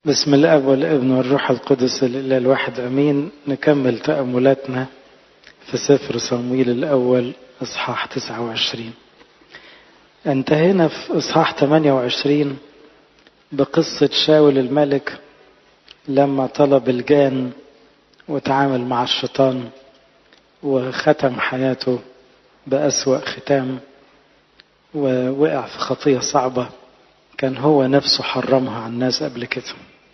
بسم الاب والابن والروح القدس الاله الواحد امين نكمل تاملاتنا في سفر صمويل الاول اصحاح 29 انتهينا في اصحاح 28 بقصه شاول الملك لما طلب الجان وتعامل مع الشيطان وختم حياته بأسوأ ختام ووقع في خطية صعبة كان هو نفسه حرمها على الناس قبل كده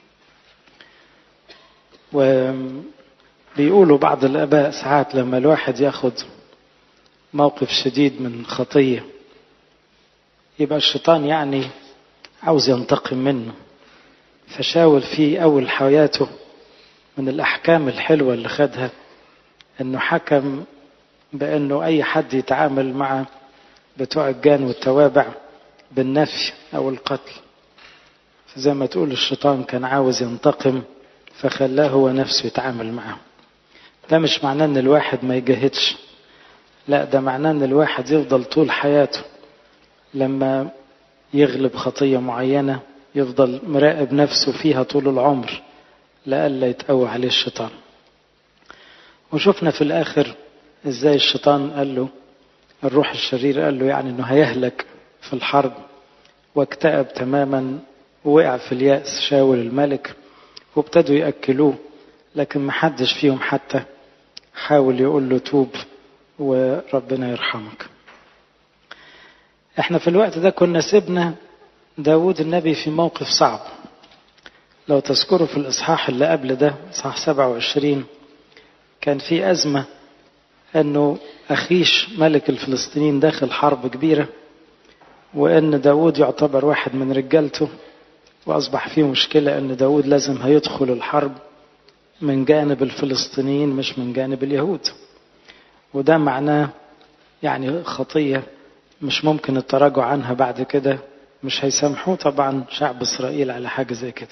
وبيقولوا بعض الآباء ساعات لما الواحد ياخد موقف شديد من خطية يبقى الشيطان يعني عاوز ينتقم منه فشاول في أول حياته من الأحكام الحلوة اللي خدها إنه حكم بأنه أي حد يتعامل مع بتوع الجان والتوابع بالنفي أو القتل زي ما تقول الشيطان كان عاوز ينتقم فخلاه هو نفسه يتعامل معه ده مش معناه ان الواحد ما يجاهدش لا ده معناه ان الواحد يفضل طول حياته لما يغلب خطية معينة يفضل مراقب نفسه فيها طول العمر لألا يتقوى عليه الشيطان وشفنا في الآخر ازاي الشيطان قال له الروح الشرير قال له يعني انه هيهلك في الحرب واكتئب تماما ووقع في اليأس شاول الملك وابتدوا يأكلوه لكن محدش فيهم حتى حاول يقول له توب وربنا يرحمك احنا في الوقت ده كنا سيبنا داود النبي في موقف صعب لو تذكروا في الإصحاح اللي قبل ده إصحاح 27 كان في أزمة أنه أخيش ملك الفلسطينيين داخل حرب كبيرة وأن داود يعتبر واحد من رجالته وأصبح فيه مشكلة أن داود لازم هيدخل الحرب من جانب الفلسطينيين مش من جانب اليهود وده معناه يعني خطية مش ممكن التراجع عنها بعد كده مش هيسامحوه طبعا شعب إسرائيل على حاجة زي كده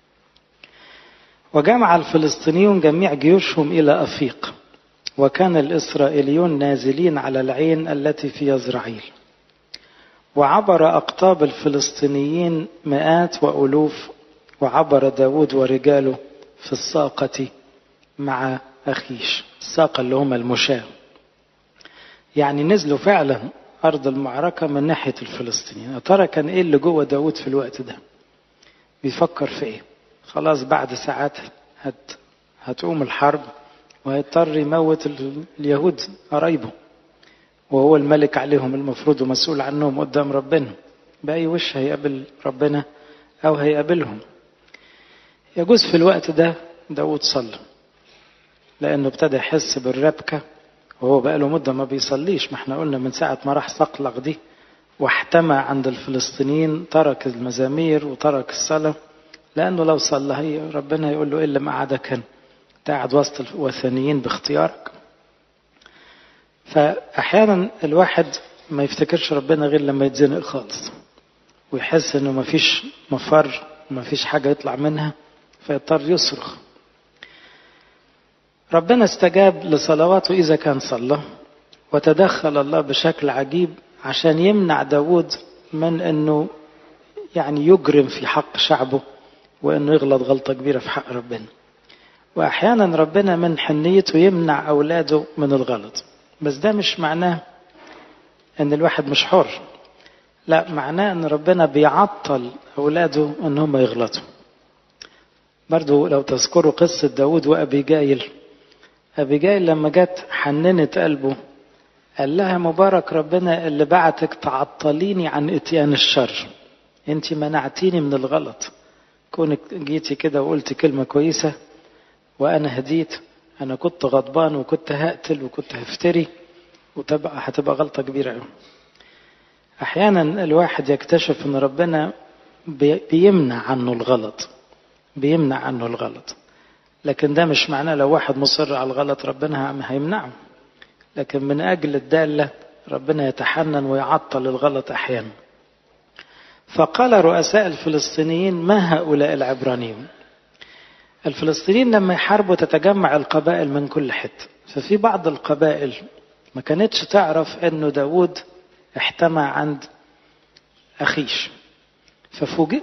وجمع الفلسطينيون جميع جيوشهم إلى أفيق وكان الإسرائيليون نازلين على العين التي في يزرعيل وعبر أقطاب الفلسطينيين مئات وألوف وعبر داود ورجاله في الساقة مع أخيش الساقة اللي هم المشاة يعني نزلوا فعلا أرض المعركة من ناحية الفلسطينيين يا ترى كان إيه اللي جوه داود في الوقت ده بيفكر في إيه خلاص بعد ساعات هت هتقوم الحرب وهيضطر يموت اليهود قرايبه وهو الملك عليهم المفروض ومسؤول عنهم قدام ربنا بأي وش هيقابل ربنا أو هيقابلهم يجوز في الوقت ده داود صلى لأنه ابتدى يحس بالربكة وهو بقاله مدة ما بيصليش ما احنا قلنا من ساعة ما راح صقلق دي واحتمى عند الفلسطينيين ترك المزامير وترك الصلاة لأنه لو صلى هي ربنا يقول له إلا ما قعدك هنا قاعد وسط الوثنيين باختيارك فأحيانا الواحد ما يفتكرش ربنا غير لما يتزنق خالص ويحس انه ما فيش مفر وما فيش حاجة يطلع منها فيضطر يصرخ ربنا استجاب لصلواته إذا كان صلى وتدخل الله بشكل عجيب عشان يمنع داود من أنه يعني يجرم في حق شعبه وأنه يغلط غلطة كبيرة في حق ربنا وأحيانا ربنا من حنيته يمنع أولاده من الغلط بس ده مش معناه أن الواحد مش حر لا معناه أن ربنا بيعطل أولاده أن هم يغلطوا برضو لو تذكروا قصة داود وأبيجايل أبيجايل لما جت حننت قلبه قال لها مبارك ربنا اللي بعتك تعطليني عن اتيان الشر انت منعتيني من الغلط كونك جيتي كده وقلت كلمة كويسة وأنا هديت أنا كنت غضبان وكنت هقتل وكنت هفتري وتبقى هتبقى غلطة كبيرة قوي أحيانا الواحد يكتشف أن ربنا بيمنع عنه الغلط بيمنع عنه الغلط لكن ده مش معناه لو واحد مصر على الغلط ربنا هيمنعه لكن من أجل الدالة ربنا يتحنن ويعطل الغلط أحيانا فقال رؤساء الفلسطينيين ما هؤلاء العبرانيون الفلسطينيين لما يحاربوا تتجمع القبائل من كل حتة ففي بعض القبائل ما كانتش تعرف انه داود احتمى عند اخيش ففوجئوا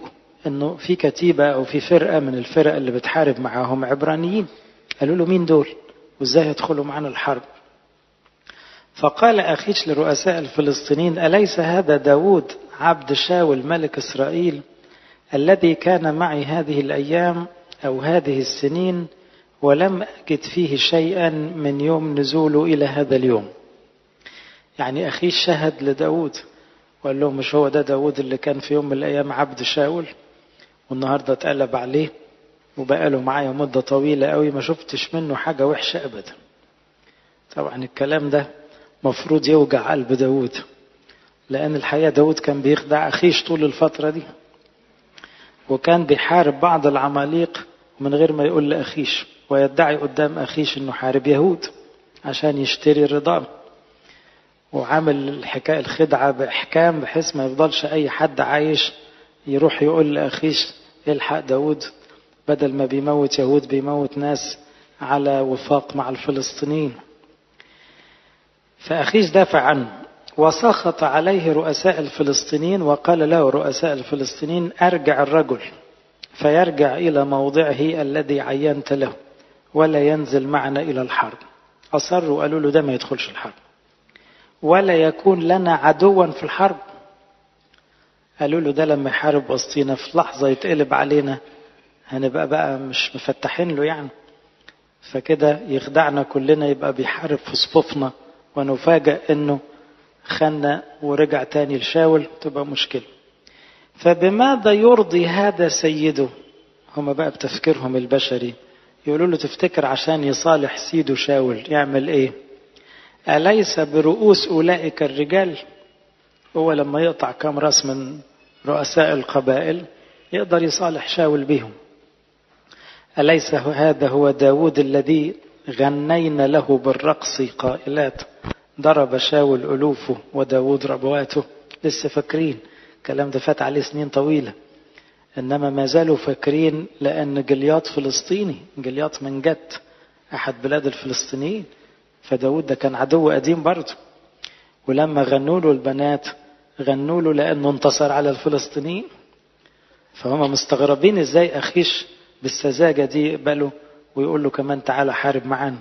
انه في كتيبة او في فرقة من الفرق اللي بتحارب معاهم عبرانيين قالوا له مين دول وازاي يدخلوا معنا الحرب فقال أخيش لرؤساء الفلسطينيين أليس هذا داود عبد شاول ملك إسرائيل الذي كان معي هذه الأيام أو هذه السنين ولم أجد فيه شيئا من يوم نزوله إلى هذا اليوم يعني أخيش شهد لداود وقال له مش هو ده داود اللي كان في يوم من الأيام عبد شاول والنهاردة اتقلب عليه وبقى له معايا مدة طويلة قوي ما شفتش منه حاجة وحشة أبدا طبعا الكلام ده مفروض يوجع قلب داود لأن الحقيقة داود كان بيخدع أخيش طول الفترة دي وكان بيحارب بعض العماليق من غير ما يقول لأخيش ويدعي قدام أخيش أنه حارب يهود عشان يشتري رضاه وعامل الحكاية الخدعة بإحكام بحيث ما يفضلش أي حد عايش يروح يقول لأخيش الحق داود بدل ما بيموت يهود بيموت ناس على وفاق مع الفلسطينيين فأخيش دافع عنه وسخط عليه رؤساء الفلسطينيين وقال له رؤساء الفلسطينيين أرجع الرجل فيرجع إلى موضعه الذي عينت له ولا ينزل معنا إلى الحرب أصروا قالوا له ده ما يدخلش الحرب ولا يكون لنا عدوا في الحرب قالوا له ده لما يحارب وسطينا في لحظة يتقلب علينا هنبقى بقى مش مفتحين له يعني فكده يخدعنا كلنا يبقى بيحارب في صفوفنا ونفاجأ انه خنا ورجع تاني لشاول تبقى مشكلة فبماذا يرضي هذا سيده هما بقى بتفكيرهم البشري يقولوا له تفتكر عشان يصالح سيده شاول يعمل ايه أليس برؤوس أولئك الرجال هو لما يقطع كم راس من رؤساء القبائل يقدر يصالح شاول بهم أليس هذا هو داود الذي غنينا له بالرقص قائلات ضرب شاول ألوفه وداود ربواته لسه فاكرين الكلام ده فات عليه سنين طويلة إنما ما زالوا فاكرين لأن جلياط فلسطيني جلياط من جت أحد بلاد الفلسطينيين فداود ده كان عدو قديم برضه ولما غنوا له البنات غنوا له لأنه انتصر على الفلسطينيين فهم مستغربين ازاي أخيش بالسذاجة دي يقبله ويقول له كمان تعالى حارب معانا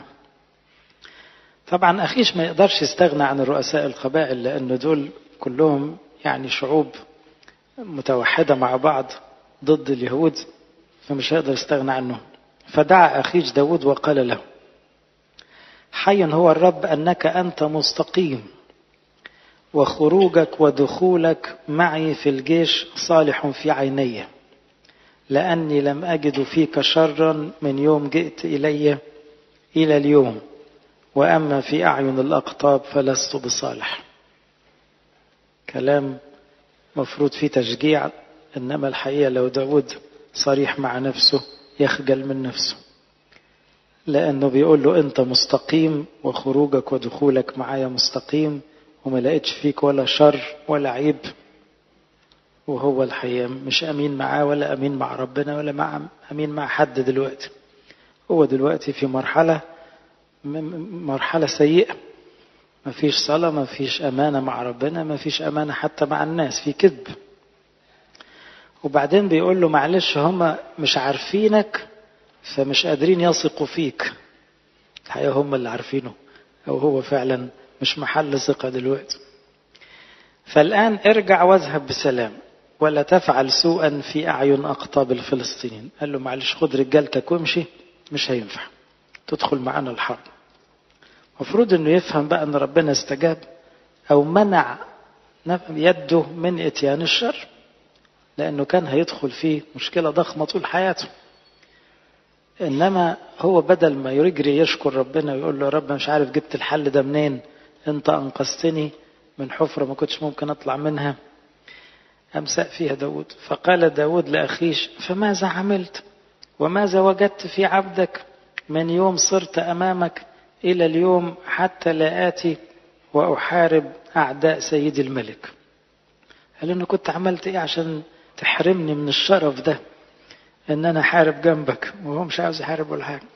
طبعا أخيش ما يقدرش يستغنى عن الرؤساء القبائل لأن دول كلهم يعني شعوب متوحدة مع بعض ضد اليهود فمش هيقدر يستغنى عنهم فدعا أخيش داود وقال له حي هو الرب أنك أنت مستقيم وخروجك ودخولك معي في الجيش صالح في عيني لأني لم أجد فيك شرا من يوم جئت إلي إلى اليوم وأما في أعين الأقطاب فلست بصالح كلام مفروض فيه تشجيع إنما الحقيقة لو داود صريح مع نفسه يخجل من نفسه لأنه بيقول له أنت مستقيم وخروجك ودخولك معايا مستقيم وما لقيتش فيك ولا شر ولا عيب وهو الحقيقة مش أمين معاه ولا أمين مع ربنا ولا مع أمين مع حد دلوقتي هو دلوقتي في مرحلة مرحلة سيئة ما فيش صلاة ما فيش أمانة مع ربنا ما فيش أمانة حتى مع الناس في كذب وبعدين بيقول له معلش هم مش عارفينك فمش قادرين يثقوا فيك الحقيقة هم اللي عارفينه أو هو فعلا مش محل ثقة دلوقتي فالآن ارجع واذهب بسلام ولا تفعل سوءا في أعين أقطاب الفلسطينيين قال له معلش خد رجالتك وامشي مش هينفع تدخل معانا الحرب المفروض انه يفهم بقى ان ربنا استجاب او منع يده من اتيان الشر لانه كان هيدخل فيه مشكله ضخمه طول حياته انما هو بدل ما يجري يشكر ربنا ويقول له يا رب مش عارف جبت الحل ده منين انت انقذتني من حفره ما كنتش ممكن اطلع منها امساء فيها داود فقال داود لاخيش فماذا عملت وماذا وجدت في عبدك من يوم صرت امامك الى اليوم حتى لا اتي واحارب اعداء سيدي الملك قال انه كنت عملت ايه عشان تحرمني من الشرف ده ان انا احارب جنبك وهو مش عاوز يحارب ولا حاجه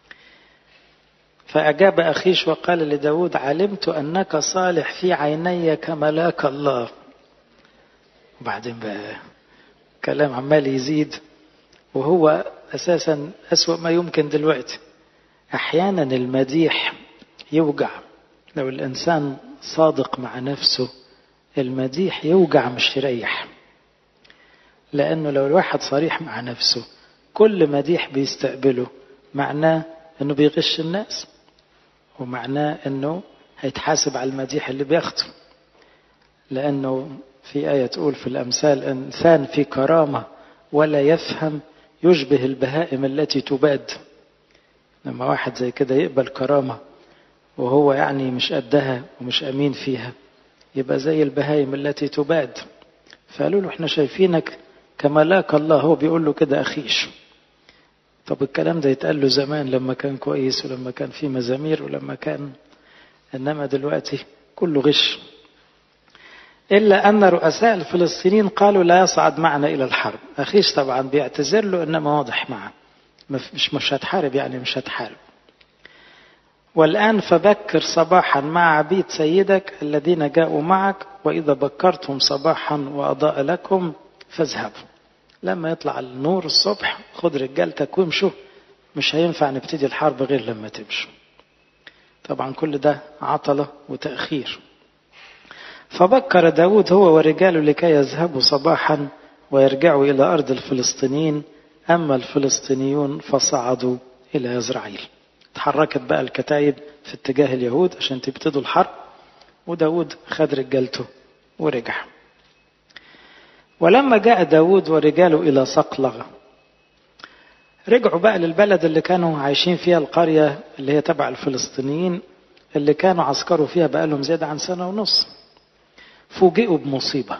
فاجاب اخيش وقال لداود علمت انك صالح في عيني كملاك الله وبعدين بقى كلام عمال يزيد وهو أساسا أسوأ ما يمكن دلوقتي أحيانا المديح يوجع لو الإنسان صادق مع نفسه المديح يوجع مش يريح لأنه لو الواحد صريح مع نفسه كل مديح بيستقبله معناه أنه بيغش الناس ومعناه أنه هيتحاسب على المديح اللي بياخده لأنه في آية تقول في الأمثال إنسان في كرامة ولا يفهم يشبه البهائم التي تباد لما واحد زي كده يقبل كرامة وهو يعني مش قدها ومش أمين فيها يبقى زي البهائم التي تباد فقالوا له احنا شايفينك كملاك الله هو بيقول له كده أخيش طب الكلام ده يتقال له زمان لما كان كويس ولما كان في مزامير ولما كان إنما دلوقتي كله غش إلا أن رؤساء الفلسطينيين قالوا لا يصعد معنا إلى الحرب أخيش طبعا بيعتذر له إنما واضح معه مش مش هتحارب يعني مش هتحارب والآن فبكر صباحا مع عبيد سيدك الذين جاءوا معك وإذا بكرتهم صباحا وأضاء لكم فاذهبوا لما يطلع النور الصبح خد رجالتك وامشوا مش هينفع نبتدي الحرب غير لما تمشوا طبعا كل ده عطلة وتأخير فبكر داود هو ورجاله لكي يذهبوا صباحا ويرجعوا إلى أرض الفلسطينيين أما الفلسطينيون فصعدوا إلى يزرعيل تحركت بقى الكتايب في اتجاه اليهود عشان تبتدوا الحرب وداود خد رجالته ورجع ولما جاء داود ورجاله إلى صقلغ رجعوا بقى للبلد اللي كانوا عايشين فيها القرية اللي هي تبع الفلسطينيين اللي كانوا عسكروا فيها بقالهم زيادة عن سنة ونص فوجئوا بمصيبة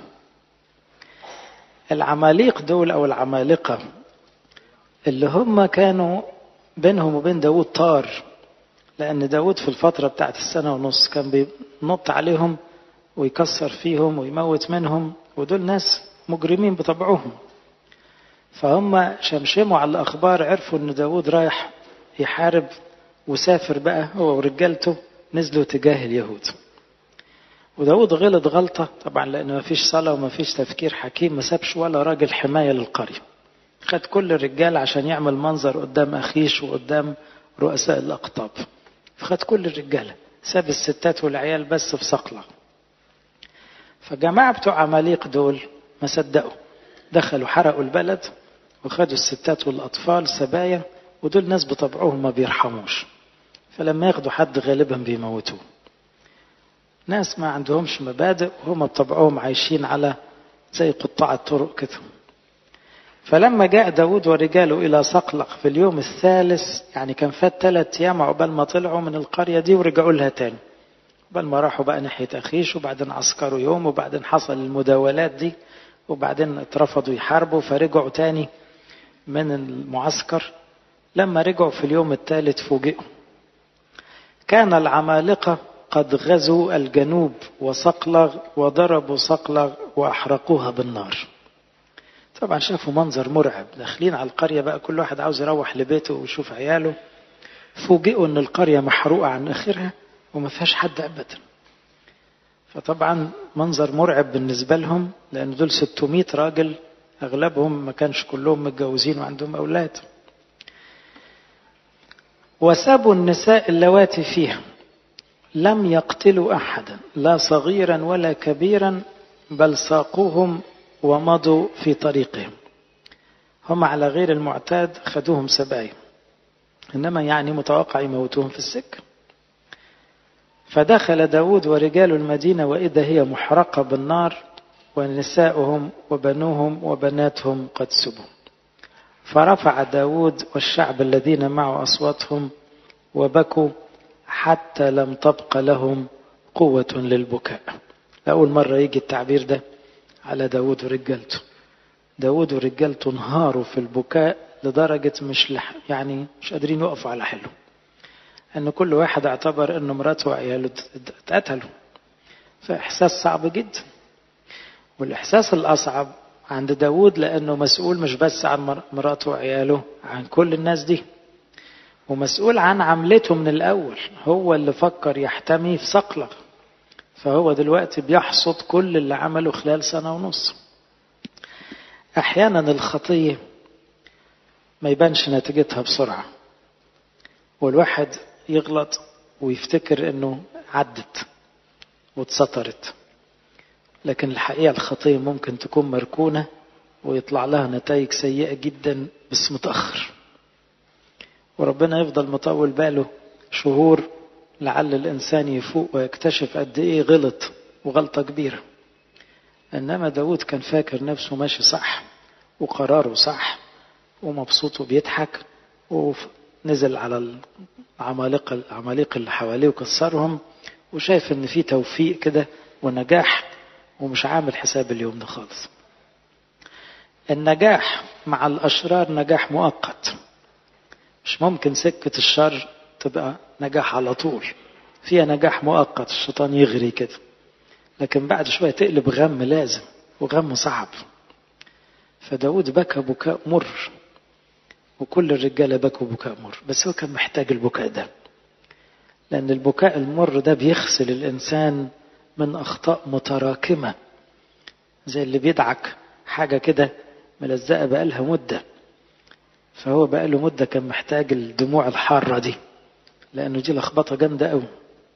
العماليق دول أو العمالقة اللي هم كانوا بينهم وبين داود طار لأن داود في الفترة بتاعت السنة ونص كان بينط عليهم ويكسر فيهم ويموت منهم ودول ناس مجرمين بطبعهم فهم شمشموا على الأخبار عرفوا أن داود رايح يحارب وسافر بقى هو ورجالته نزلوا تجاه اليهود وداود غلط غلطة طبعا لأن ما فيش صلاة وما فيش تفكير حكيم ما سابش ولا راجل حماية للقرية خد كل الرجال عشان يعمل منظر قدام أخيش وقدام رؤساء الأقطاب فخد كل الرجالة ساب الستات والعيال بس في صقلة فجماعة بتوع عماليق دول ما صدقوا دخلوا حرقوا البلد وخدوا الستات والأطفال سبايا ودول ناس بطبعهم ما بيرحموش فلما ياخدوا حد غالبا بيموتوه ناس ما عندهمش مبادئ وهم بطبعهم عايشين على زي قطاع الطرق كده فلما جاء داود ورجاله إلى صقلق في اليوم الثالث يعني كان فات ثلاث أيام عقبال ما طلعوا من القرية دي ورجعوا لها تاني عقبال ما راحوا بقى ناحية أخيش وبعدين عسكروا يوم وبعدين حصل المداولات دي وبعدين اترفضوا يحاربوا فرجعوا تاني من المعسكر لما رجعوا في اليوم الثالث فوجئوا كان العمالقة قد غزوا الجنوب وصقلغ وضربوا صقلغ وأحرقوها بالنار طبعا شافوا منظر مرعب داخلين على القرية بقى كل واحد عاوز يروح لبيته ويشوف عياله فوجئوا ان القرية محروقة عن اخرها وما فيهاش حد ابدا فطبعا منظر مرعب بالنسبة لهم لان دول 600 راجل اغلبهم ما كانش كلهم متجوزين وعندهم اولاد وسابوا النساء اللواتي فيها لم يقتلوا احدا لا صغيرا ولا كبيرا بل ساقوهم ومضوا في طريقهم هم على غير المعتاد خدوهم سبايا إنما يعني متوقع يموتوهم في السكة فدخل داود ورجال المدينة وإذا هي محرقة بالنار ونساؤهم وبنوهم وبناتهم قد سبوا فرفع داود والشعب الذين معه أصواتهم وبكوا حتى لم تبق لهم قوة للبكاء لأول مرة يجي التعبير ده على داود ورجالته داود ورجالته انهاروا في البكاء لدرجة مش لح يعني مش قادرين يقفوا على حلو أن كل واحد اعتبر أن مراته وعياله اتقتلوا فإحساس صعب جدا والإحساس الأصعب عند داود لأنه مسؤول مش بس عن مراته وعياله عن كل الناس دي ومسؤول عن عملته من الأول هو اللي فكر يحتمي في صقلغ فهو دلوقتي بيحصد كل اللي عمله خلال سنة ونص أحيانا الخطية ما يبانش نتيجتها بسرعة والواحد يغلط ويفتكر انه عدت واتسطرت لكن الحقيقة الخطية ممكن تكون مركونة ويطلع لها نتائج سيئة جدا بس متأخر وربنا يفضل مطول باله شهور لعل الإنسان يفوق ويكتشف قد إيه غلط وغلطة كبيرة إنما داود كان فاكر نفسه ماشي صح وقراره صح ومبسوط وبيضحك ونزل على العمالقة العمالقة اللي حواليه وكسرهم وشايف إن في توفيق كده ونجاح ومش عامل حساب اليوم ده خالص النجاح مع الأشرار نجاح مؤقت مش ممكن سكة الشر تبقى نجاح على طول فيها نجاح مؤقت الشيطان يغري كده لكن بعد شوية تقلب غم لازم وغم صعب فداود بكى بكاء مر وكل الرجالة بكوا بكاء مر بس هو كان محتاج البكاء ده لأن البكاء المر ده بيغسل الإنسان من أخطاء متراكمة زي اللي بيدعك حاجة كده ملزقة بقالها مدة فهو بقاله مدة كان محتاج الدموع الحارة دي لأنه دي لخبطة جامدة قوي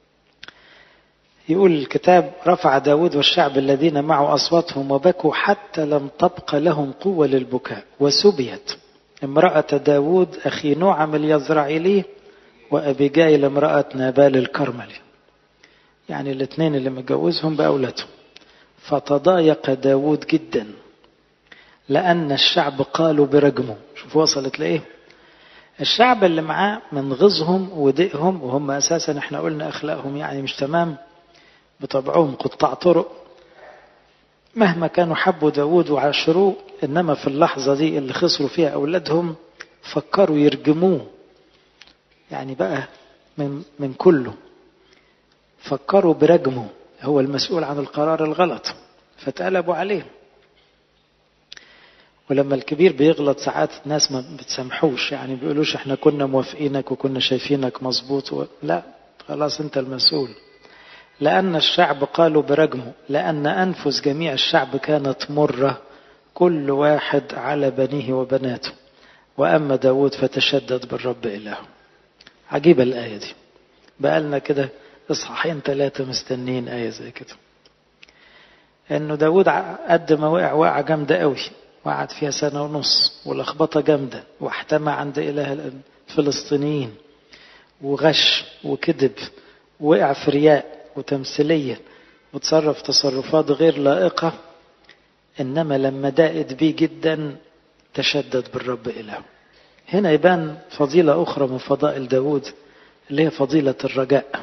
يقول الكتاب رفع داود والشعب الذين معه أصواتهم وبكوا حتى لم تبق لهم قوة للبكاء وسبيت امرأة داود أخي نعم اليزرعيلي وأبيجايل امرأة نابال الكرملي يعني الاثنين اللي متجوزهم بأولادهم فتضايق داود جدا لأن الشعب قالوا برجمه شوف وصلت لإيه الشعب اللي معاه من غزهم ودقهم وهم أساسا احنا قلنا أخلاقهم يعني مش تمام بطبعهم قطاع طرق مهما كانوا حبوا داود وعاشروه إنما في اللحظة دي اللي خسروا فيها أولادهم فكروا يرجموه يعني بقى من, من كله فكروا برجمه هو المسؤول عن القرار الغلط فاتقلبوا عليه ولما الكبير بيغلط ساعات الناس ما بتسامحوش يعني بيقولوش احنا كنا موافقينك وكنا شايفينك مظبوط و... لا خلاص انت المسؤول لأن الشعب قالوا برجمه لأن أنفس جميع الشعب كانت مرة كل واحد على بنيه وبناته وأما داود فتشدد بالرب إلهه عجيبة الآية دي بقالنا كده إصحاحين ثلاثة مستنين آية زي كده إنه داود قد ما وقع وقع جامدة قوي وقعد فيها سنة ونص ولخبطة جامدة واحتمى عند إله الفلسطينيين وغش وكذب وقع في رياء وتمثيلية وتصرف تصرفات غير لائقة إنما لما دائد بيه جدا تشدد بالرب إلهه هنا يبان فضيلة أخرى من فضائل داود اللي هي فضيلة الرجاء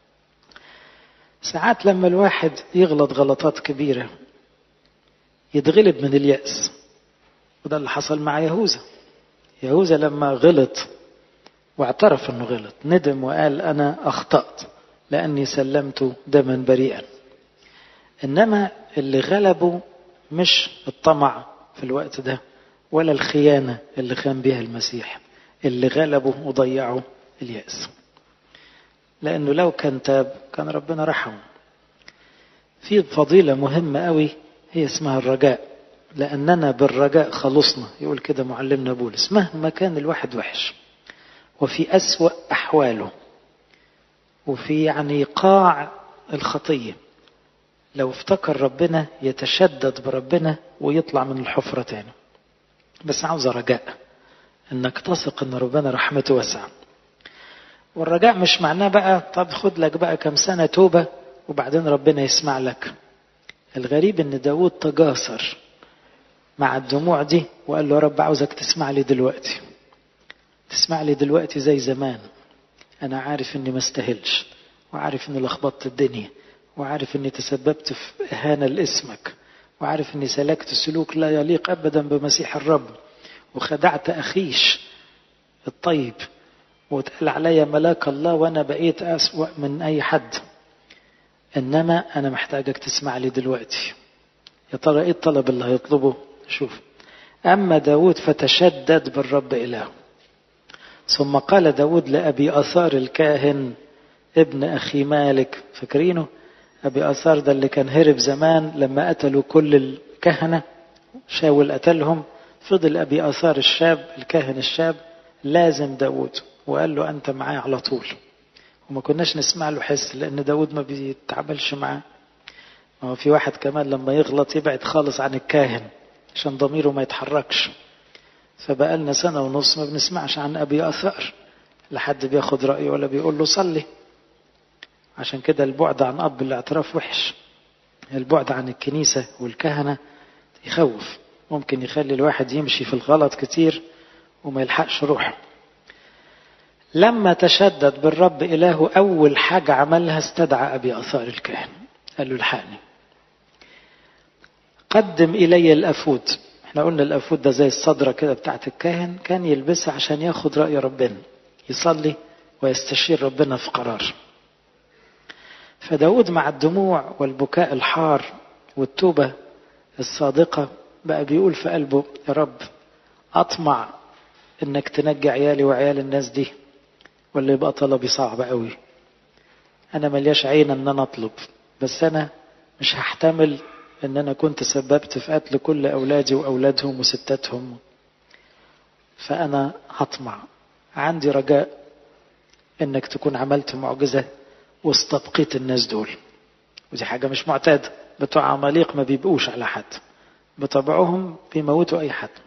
ساعات لما الواحد يغلط غلطات كبيرة يتغلب من اليأس وده اللي حصل مع يهوذا يهوذا لما غلط واعترف انه غلط ندم وقال انا اخطأت لاني سلمت دما بريئا انما اللي غلبه مش الطمع في الوقت ده ولا الخيانة اللي خان بها المسيح اللي غلبه وضيعه اليأس لأنه لو كان تاب كان ربنا رحمه في فضيلة مهمة قوي هي اسمها الرجاء لأننا بالرجاء خلصنا يقول كده معلمنا بولس مهما كان الواحد وحش وفي أسوأ أحواله وفي يعني قاع الخطية لو افتكر ربنا يتشدد بربنا ويطلع من الحفرة تاني بس عاوز رجاء انك تثق ان ربنا رحمته واسعة والرجاء مش معناه بقى طب خد لك بقى كم سنة توبة وبعدين ربنا يسمع لك الغريب ان داود تجاسر مع الدموع دي وقال له يا رب عاوزك تسمع لي دلوقتي تسمع لي دلوقتي زي زمان انا عارف اني ما استاهلش وعارف اني لخبطت الدنيا وعارف اني تسببت في اهانه لاسمك وعارف اني سلكت سلوك لا يليق ابدا بمسيح الرب وخدعت اخيش الطيب واتقال عليا ملاك الله وانا بقيت اسوا من اي حد انما انا محتاجك تسمع لي دلوقتي يا ترى ايه الطلب اللي هيطلبه شوف اما داود فتشدد بالرب اله ثم قال داود لأبي أثار الكاهن ابن أخي مالك فاكرينه أبي أثار ده اللي كان هرب زمان لما قتلوا كل الكهنة شاول قتلهم فضل أبي آثار الشاب الكاهن الشاب لازم داود وقال له أنت معايا على طول وما كناش نسمع له حس لأن داود ما بيتعاملش معاه ما هو في واحد كمان لما يغلط يبعد خالص عن الكاهن عشان ضميره ما يتحركش فبقى لنا سنة ونص ما بنسمعش عن أبي أثار لحد بياخد رأيه ولا بيقول له صلي عشان كده البعد عن أب الاعتراف وحش البعد عن الكنيسة والكهنة يخوف ممكن يخلي الواحد يمشي في الغلط كتير وما يلحقش روحه لما تشدد بالرب إلهه أول حاجة عملها استدعى أبي أثار الكاهن قال له الحقني قدم إلي الأفود احنا قلنا الأفود ده زي الصدرة كده بتاعت الكاهن كان يلبسها عشان ياخد رأي ربنا يصلي ويستشير ربنا في قرار فداود مع الدموع والبكاء الحار والتوبة الصادقة بقى بيقول في قلبه يا رب أطمع إنك تنجي عيالي وعيال الناس دي ولا يبقى طلبي صعب قوي أنا ملياش عين إن أنا أطلب بس أنا مش هحتمل إن أنا كنت سببت في قتل كل أولادي وأولادهم وستاتهم فأنا هطمع عندي رجاء إنك تكون عملت معجزة واستبقيت الناس دول ودي حاجة مش معتادة بتوع عماليق ما بيبقوش على حد بطبعهم بيموتوا أي حد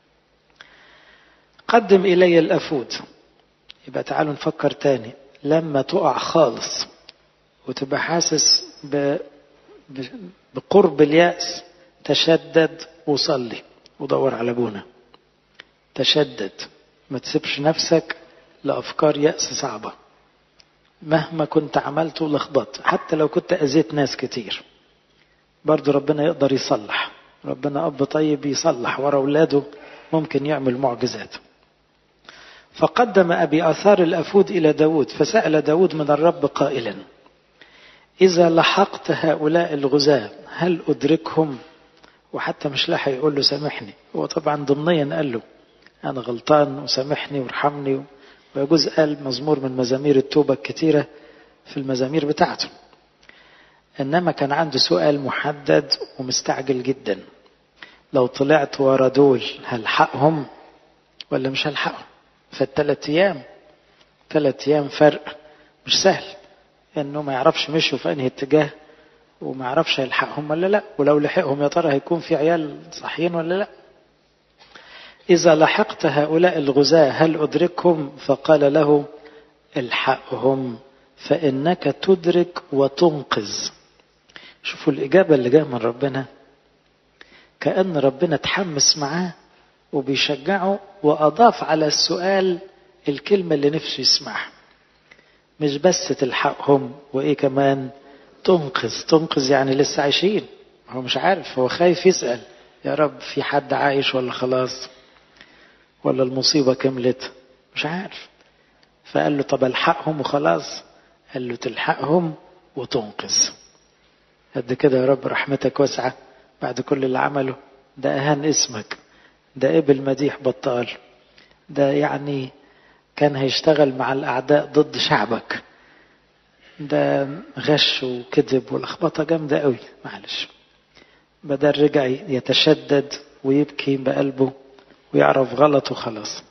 قدم إلي الأفود يبقى تعالوا نفكر تاني لما تقع خالص وتبقى حاسس ب... ب... بقرب اليأس تشدد وصلي ودور على ابونا تشدد ما تسيبش نفسك لأفكار يأس صعبة مهما كنت عملته لخبط حتى لو كنت أذيت ناس كتير برضو ربنا يقدر يصلح ربنا أب طيب يصلح ورا أولاده ممكن يعمل معجزات فقدم أبي آثار الأفود إلى داود فسأل داود من الرب قائلا إذا لحقت هؤلاء الغزاة هل أدركهم وحتى مش لاحق يقول له سامحني هو طبعا ضمنيا قال له أنا غلطان وسامحني وارحمني ويجوز قال مزمور من مزامير التوبة الكتيرة في المزامير بتاعته إنما كان عنده سؤال محدد ومستعجل جدا لو طلعت ورا دول هلحقهم ولا مش هلحقهم فالثلاث أيام ثلاث أيام فرق مش سهل إنه ما يعرفش مشوا في أنهي اتجاه وما يعرفش هيلحقهم ولا لا ولو لحقهم يا ترى هيكون في عيال صحيين ولا لا إذا لحقت هؤلاء الغزاة هل أدركهم فقال له الحقهم فإنك تدرك وتنقذ شوفوا الإجابة اللي جايه من ربنا كأن ربنا تحمس معاه وبيشجعه وأضاف على السؤال الكلمة اللي نفسه يسمعها مش بس تلحقهم وإيه كمان تنقذ تنقذ يعني لسه عايشين هو مش عارف هو خايف يسأل يا رب في حد عايش ولا خلاص ولا المصيبة كملت مش عارف فقال له طب الحقهم وخلاص قال له تلحقهم وتنقذ قد كده يا رب رحمتك واسعة بعد كل اللي عمله ده أهان اسمك ده قبل مديح بطال ده يعني كان هيشتغل مع الأعداء ضد شعبك ده غش وكذب ولخبطة جامدة قوي معلش بدل رجع يتشدد ويبكي بقلبه ويعرف غلطه خلاص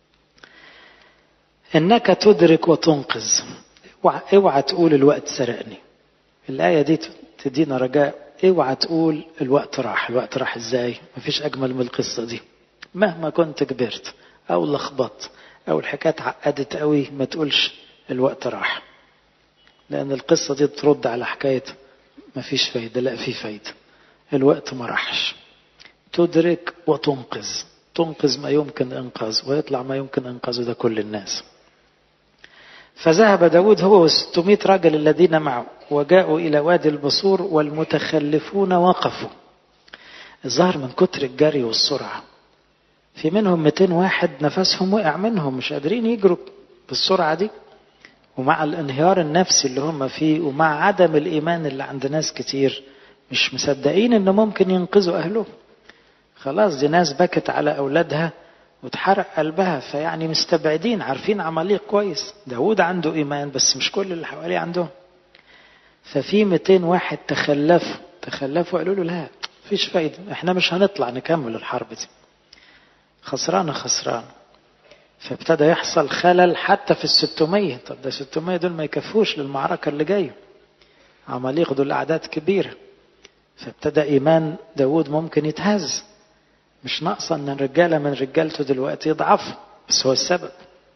انك تدرك وتنقذ اوعى تقول الوقت سرقني الآية دي تدينا رجاء اوعى تقول الوقت راح الوقت راح ازاي مفيش اجمل من القصة دي مهما كنت كبرت او لخبطت او الحكاية اتعقدت قوي ما تقولش الوقت راح لان القصة دي ترد على حكاية مفيش فايدة لا في فايدة الوقت ما راحش تدرك وتنقذ تنقذ ما يمكن انقاذه ويطلع ما يمكن انقاذه ده كل الناس فذهب داود هو والستمائة رجل الذين معه وجاءوا إلى وادي البصور والمتخلفون وقفوا الظاهر من كتر الجري والسرعة في منهم 200 واحد نفسهم وقع منهم مش قادرين يجروا بالسرعة دي ومع الانهيار النفسي اللي هم فيه ومع عدم الإيمان اللي عند ناس كتير مش مصدقين إن ممكن ينقذوا أهلهم خلاص دي ناس بكت على أولادها وتحرق قلبها فيعني مستبعدين عارفين عمليق كويس داود عنده إيمان بس مش كل اللي حواليه عندهم ففي 200 واحد تخلفوا تخلفوا قالوا له لا مفيش فايدة احنا مش هنطلع نكمل الحرب دي خسرانة خسرانة فابتدى يحصل خلل حتى في الستمية طب ده ستمية دول ما يكفوش للمعركة اللي جاية عماليق دول أعداد كبيرة فابتدى إيمان داود ممكن يتهز مش ناقصة أن الرجالة من رجالته دلوقتي يضعفوا بس هو السبب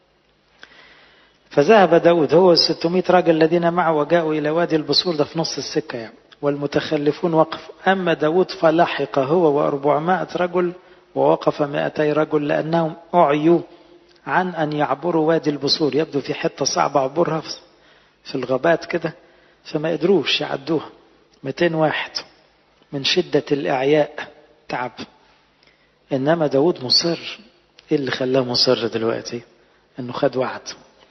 فذهب داود هو الستمائة راجل الذين معه وجاءوا إلى وادي البصور ده في نص السكة يعني والمتخلفون وقفوا أما داود فلحق هو وأربعمائة رجل ووقف مائتي رجل لأنهم أعيوا عن أن يعبروا وادي البصور يبدو في حتة صعبة عبورها في الغابات كده فما قدروش يعدوها 200 واحد من شدة الإعياء تعب إنما داود مصر إيه اللي خلاه مصر دلوقتي إنه خد وعد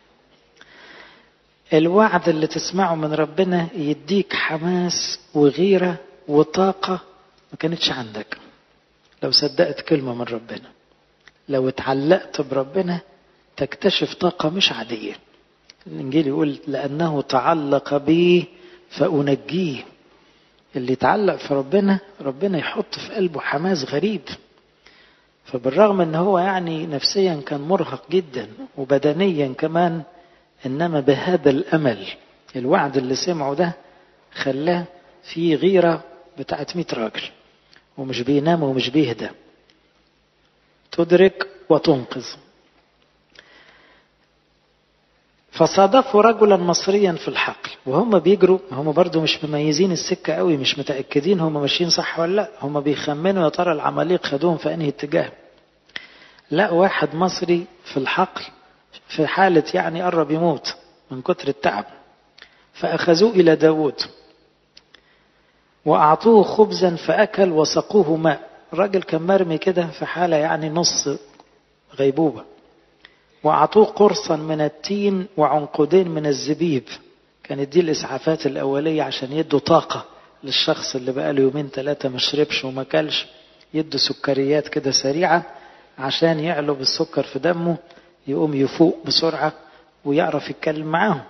الوعد اللي تسمعه من ربنا يديك حماس وغيرة وطاقة ما كانتش عندك لو صدقت كلمة من ربنا لو اتعلقت بربنا تكتشف طاقة مش عادية الإنجيل يقول لأنه تعلق بي فأنجيه اللي يتعلق في ربنا ربنا يحط في قلبه حماس غريب فبالرغم ان هو يعني نفسيا كان مرهق جدا وبدنيا كمان انما بهذا الامل الوعد اللي سمعه ده خلاه في غيرة بتاعت 100 راجل ومش بينام ومش بيهدى تدرك وتنقذ فصادفوا رجلا مصريا في الحقل وهم بيجروا هم برضو مش مميزين السكة قوي مش متأكدين هم ماشيين صح ولا لا هم بيخمنوا يا ترى العماليق خدوهم في انهي اتجاه لا واحد مصري في الحقل في حالة يعني قرب يموت من كتر التعب فأخذوه إلى داود وأعطوه خبزا فأكل وسقوه ماء الراجل كان مرمي كده في حالة يعني نص غيبوبة وأعطوه قرصا من التين وعنقودين من الزبيب كانت دي الإسعافات الأولية عشان يدوا طاقة للشخص اللي بقاله يومين ثلاثة ما شربش وما كلش يدوا سكريات كده سريعة عشان يعلو بالسكر في دمه يقوم يفوق بسرعة ويعرف يتكلم معاهم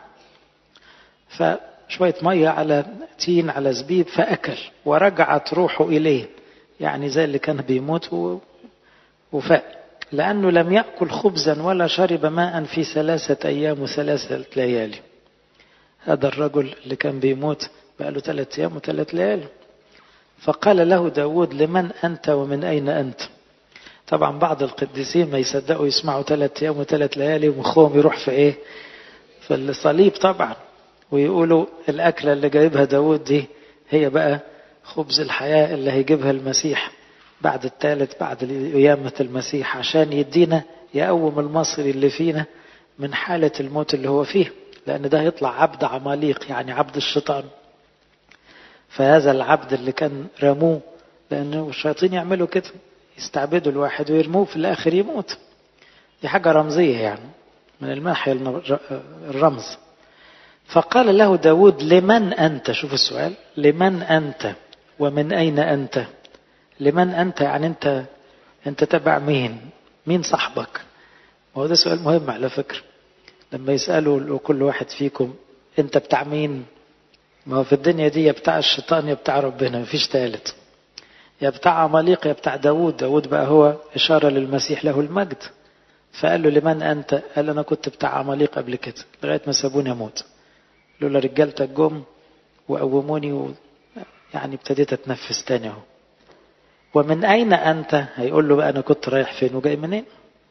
فشوية مية على تين على زبيب فأكل ورجعت روحه إليه يعني زي اللي كان بيموت وفاق لأنه لم يأكل خبزا ولا شرب ماء في ثلاثة أيام وثلاثة ليالي هذا الرجل اللي كان بيموت بقاله ثلاثة أيام وثلاث ليالي فقال له داود لمن أنت ومن أين أنت طبعا بعض القديسين ما يصدقوا يسمعوا ثلاث أيام وثلاث ليالي ومخهم يروح في إيه في الصليب طبعا ويقولوا الأكلة اللي جايبها داود دي هي بقى خبز الحياة اللي هيجيبها المسيح بعد الثالث بعد قيامة المسيح عشان يدينا يقوم المصري اللي فينا من حالة الموت اللي هو فيه لأن ده هيطلع عبد عماليق يعني عبد الشيطان فهذا العبد اللي كان رموه لأنه الشياطين يعملوا كده يستعبدوا الواحد ويرموه في الآخر يموت دي حاجة رمزية يعني من الناحية الرمز فقال له داود لمن أنت شوف السؤال لمن أنت ومن أين أنت لمن أنت يعني أنت أنت تبع مين مين صاحبك وهو ده سؤال مهم على فكرة لما يسألوا كل واحد فيكم أنت بتاع مين ما هو في الدنيا دي يا بتاع الشيطان يا بتاع ربنا مفيش تالت يا بتاع عماليق يا بتاع داود داود بقى هو إشارة للمسيح له المجد فقال له لمن أنت قال أنا كنت بتاع عماليق قبل كده لغاية ما سابوني أموت لولا رجالتك جم وقوموني و... يعني ابتديت أتنفس تاني أهو ومن أين أنت هيقول له بقى أنا كنت رايح فين وجاي منين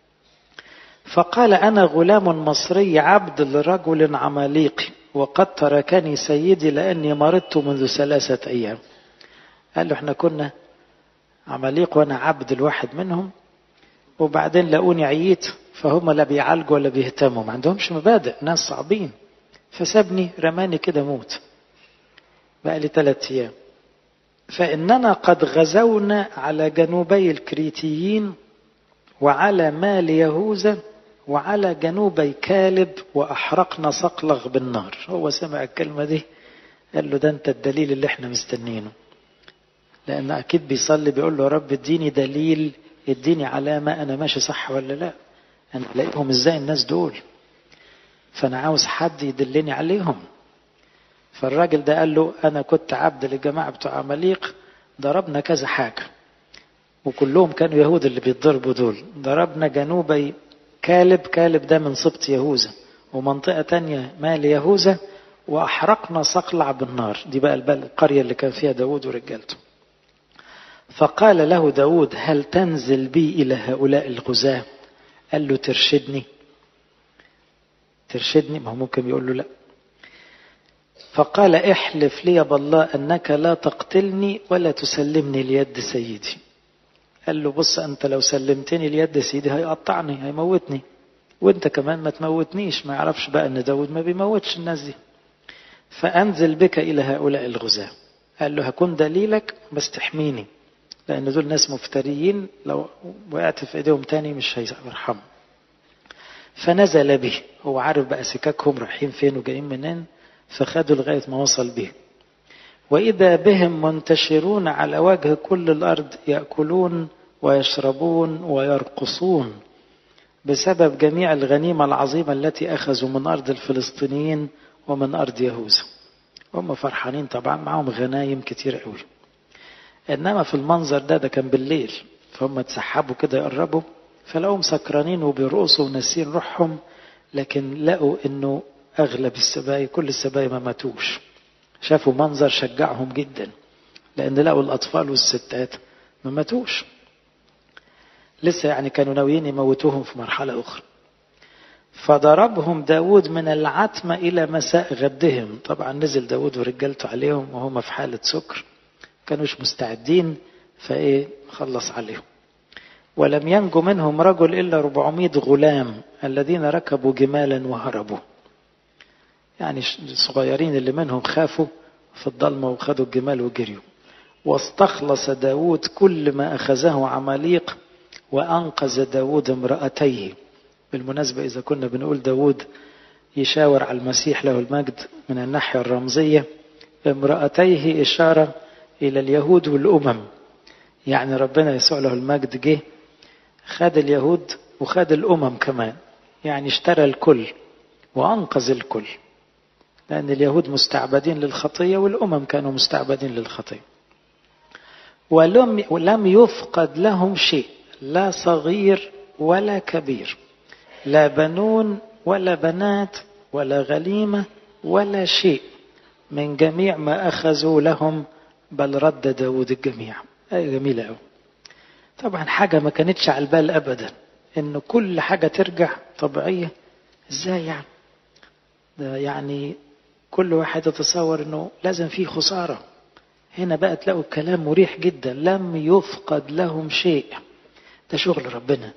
فقال أنا غلام مصري عبد لرجل عماليقي وقد تركني سيدي لأني مرضت منذ ثلاثة أيام قال له احنا كنا عماليق وأنا عبد الواحد منهم وبعدين لقوني عييت فهم لا بيعالجوا ولا بيهتموا ما عندهمش مبادئ ناس صعبين فسابني رماني كده موت بقى لي ثلاثة أيام فإننا قد غزونا على جنوبي الكريتيين وعلى مال يهوذا وعلى جنوبي كالب وأحرقنا صقلغ بالنار هو سمع الكلمة دي قال له ده أنت الدليل اللي احنا مستنينه لأن أكيد بيصلي بيقول له يا رب اديني دليل اديني علامة أنا ماشي صح ولا لا أنا ألاقيهم إزاي الناس دول فأنا عاوز حد يدلني عليهم فالراجل ده قال له أنا كنت عبد للجماعة بتوع عماليق ضربنا كذا حاجة وكلهم كانوا يهود اللي بيتضربوا دول ضربنا جنوبي كالب كالب ده من سبط يهوذا ومنطقة تانية مال يهوذا وأحرقنا صقلع بالنار دي بقى القرية اللي كان فيها داود ورجالته فقال له داود هل تنزل بي إلى هؤلاء الغزاة قال له ترشدني ترشدني ما هو ممكن يقول له لا فقال احلف لي بالله أنك لا تقتلني ولا تسلمني ليد سيدي قال له بص أنت لو سلمتني ليد سيدي هيقطعني هيموتني وانت كمان ما تموتنيش ما يعرفش بقى ان داود ما بيموتش الناس دي فأنزل بك إلى هؤلاء الغزاة قال له هكون دليلك بس تحميني لأن دول ناس مفتريين لو وقعت في إيديهم تاني مش هيرحموا فنزل به هو عارف بقى سكاكهم رايحين فين وجايين منين فخدوا لغاية ما وصل به وإذا بهم منتشرون على وجه كل الأرض يأكلون ويشربون ويرقصون بسبب جميع الغنيمة العظيمة التي أخذوا من أرض الفلسطينيين ومن أرض يهوذا هم فرحانين طبعا معهم غنايم كتير قوي إنما في المنظر ده ده كان بالليل فهم اتسحبوا كده يقربوا فلقوا سكرانين وبيرقصوا وناسين روحهم لكن لقوا انه اغلب السبايا كل السبايا ما ماتوش شافوا منظر شجعهم جدا لان لقوا الاطفال والستات ما ماتوش لسه يعني كانوا ناويين يموتوهم في مرحله اخرى فضربهم داود من العتمة إلى مساء غدهم طبعا نزل داود ورجالته عليهم وهم في حالة سكر كانوش مستعدين فإيه خلص عليهم ولم ينجو منهم رجل إلا 400 غلام الذين ركبوا جمالا وهربوا يعني الصغيرين اللي منهم خافوا في الضلمة وخدوا الجمال وجريوا واستخلص داود كل ما أخذه عماليق وأنقذ داود امرأتيه بالمناسبة إذا كنا بنقول داود يشاور على المسيح له المجد من الناحية الرمزية امرأتيه إشارة إلى اليهود والأمم يعني ربنا يسوع له المجد جه خد اليهود وخد الأمم كمان يعني اشترى الكل وأنقذ الكل لأن اليهود مستعبدين للخطية والأمم كانوا مستعبدين للخطية ولم ولم يفقد لهم شيء لا صغير ولا كبير لا بنون ولا بنات ولا غليمة ولا شيء من جميع ما أخذوا لهم بل رد داود الجميع أي جميلة أوي طبعا حاجة ما كانتش على البال أبدا إن كل حاجة ترجع طبيعية إزاي يعني ده يعني كل واحد يتصور إنه لازم فيه خسارة هنا بقى تلاقوا الكلام مريح جدا لم يفقد لهم شيء ده شغل ربنا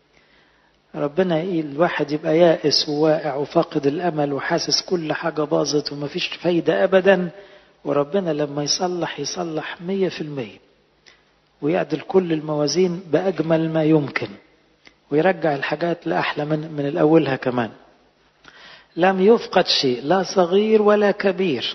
ربنا الواحد يبقى يائس وواقع وفاقد الأمل وحاسس كل حاجة باظت ومفيش فايدة أبدا وربنا لما يصلح يصلح مية في المية ويعدل كل الموازين بأجمل ما يمكن ويرجع الحاجات لأحلى من, من الأولها كمان لم يفقد شيء لا صغير ولا كبير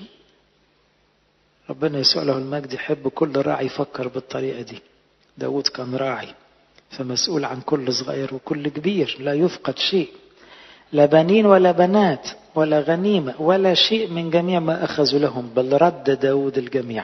ربنا يسوع له المجد يحب كل راعي يفكر بالطريقة دي داود كان راعي فمسؤول عن كل صغير وكل كبير لا يفقد شيء لا بنين ولا بنات ولا غنيمة ولا شيء من جميع ما أخذوا لهم بل رد داود الجميع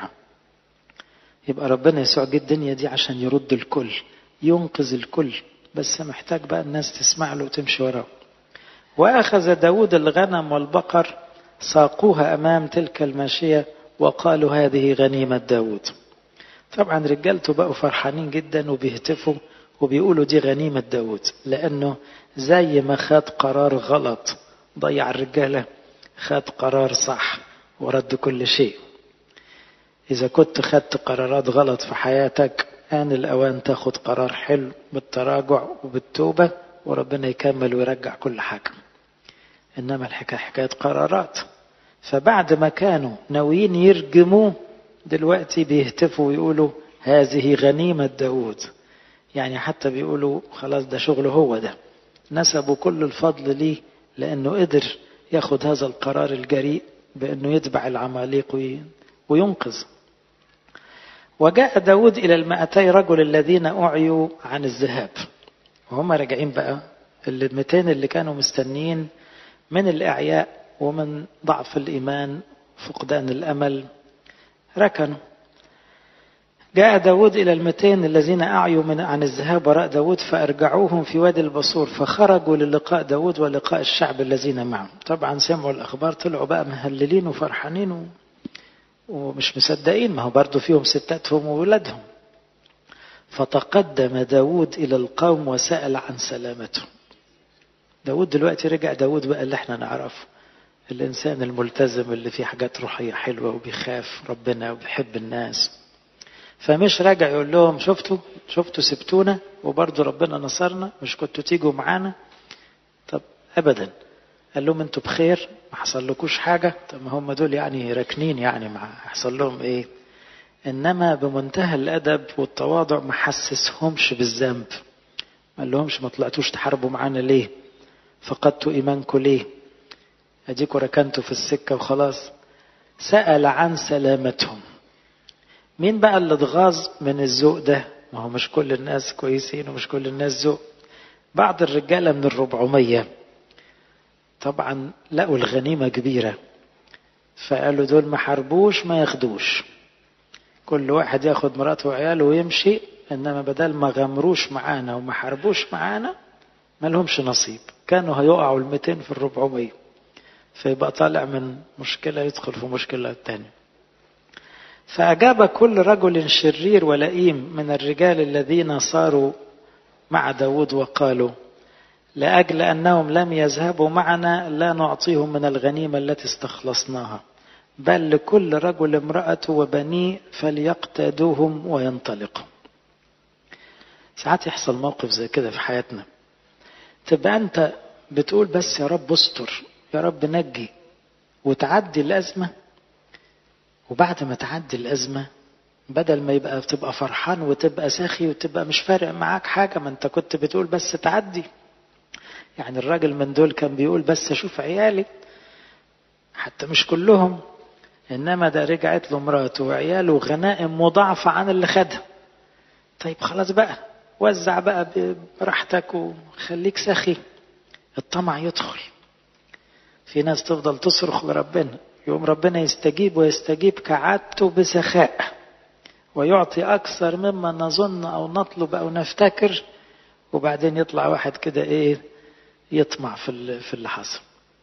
يبقى ربنا يسوع جه الدنيا دي عشان يرد الكل ينقذ الكل بس محتاج بقى الناس تسمع له وتمشي وراه وأخذ داود الغنم والبقر ساقوها أمام تلك الماشية وقالوا هذه غنيمة داود طبعا رجالته بقوا فرحانين جدا وبيهتفوا وبيقولوا دي غنيمة داود لأنه زي ما خد قرار غلط ضيع الرجالة خد قرار صح ورد كل شيء إذا كنت خدت قرارات غلط في حياتك آن الأوان تاخد قرار حلو بالتراجع وبالتوبة وربنا يكمل ويرجع كل حاجة إنما الحكاية حكاية قرارات فبعد ما كانوا ناويين يرجموه دلوقتي بيهتفوا ويقولوا هذه غنيمة داود يعني حتى بيقولوا خلاص ده شغله هو ده نسبوا كل الفضل ليه لأنه قدر ياخد هذا القرار الجريء بأنه يتبع العماليق وينقذ وجاء داود إلى المائتي رجل الذين أعيوا عن الذهاب وهم راجعين بقى ال 200 اللي كانوا مستنيين من الإعياء ومن ضعف الإيمان فقدان الأمل ركنوا جاء داود إلى المتين الذين أعيوا من عن الذهاب وراء داود فأرجعوهم في وادي البصور فخرجوا للقاء داود ولقاء الشعب الذين معه طبعا سمعوا الأخبار طلعوا بقى مهللين وفرحانين و... ومش مصدقين ما هو برضو فيهم ستاتهم وولادهم فتقدم داود إلى القوم وسأل عن سلامتهم داود دلوقتي رجع داود بقى اللي احنا نعرفه الإنسان الملتزم اللي فيه حاجات روحية حلوة وبيخاف ربنا وبيحب الناس فمش راجع يقول لهم شفتوا شفتوا سبتونا وبرضه ربنا نصرنا مش كنتوا تيجوا معانا طب ابدا قال لهم انتوا بخير ما حصل لكوش حاجه طب ما هم دول يعني راكنين يعني مع حصل لهم ايه انما بمنتهى الادب والتواضع ما حسسهمش بالذنب ما لهمش ما طلعتوش تحاربوا معانا ليه فقدتوا ايمانكم ليه اديكوا ركنتوا في السكه وخلاص سال عن سلامتهم مين بقى اللي اتغاظ من الذوق ده ما هو مش كل الناس كويسين ومش كل الناس ذوق بعض الرجاله من الربعمية طبعا لقوا الغنيمة كبيرة فقالوا دول ما حاربوش ما ياخدوش كل واحد ياخد مراته وعياله ويمشي انما بدل ما غمروش معانا وما حاربوش معانا ما لهمش نصيب كانوا هيقعوا المتين في الربعمية فيبقى طالع من مشكلة يدخل في مشكلة تانية فأجاب كل رجل شرير ولئيم من الرجال الذين صاروا مع داود وقالوا لأجل أنهم لم يذهبوا معنا لا نعطيهم من الغنيمة التي استخلصناها بل لكل رجل امرأته وبنيه فليقتادوهم وينطلقوا ساعات يحصل موقف زي كده في حياتنا تبقى أنت بتقول بس يا رب استر يا رب نجي وتعدي الأزمة وبعد ما تعدي الأزمة بدل ما يبقى تبقى فرحان وتبقى ساخي وتبقى مش فارق معاك حاجة ما انت كنت بتقول بس تعدي يعني الراجل من دول كان بيقول بس اشوف عيالي حتى مش كلهم انما ده رجعت له مراته وعياله غنائم مضاعفة عن اللي خدها طيب خلاص بقى وزع بقى براحتك وخليك سخي الطمع يدخل في ناس تفضل تصرخ لربنا يوم ربنا يستجيب ويستجيب كعادته بسخاء ويعطي أكثر مما نظن أو نطلب أو نفتكر وبعدين يطلع واحد كده إيه يطمع في في اللي حصل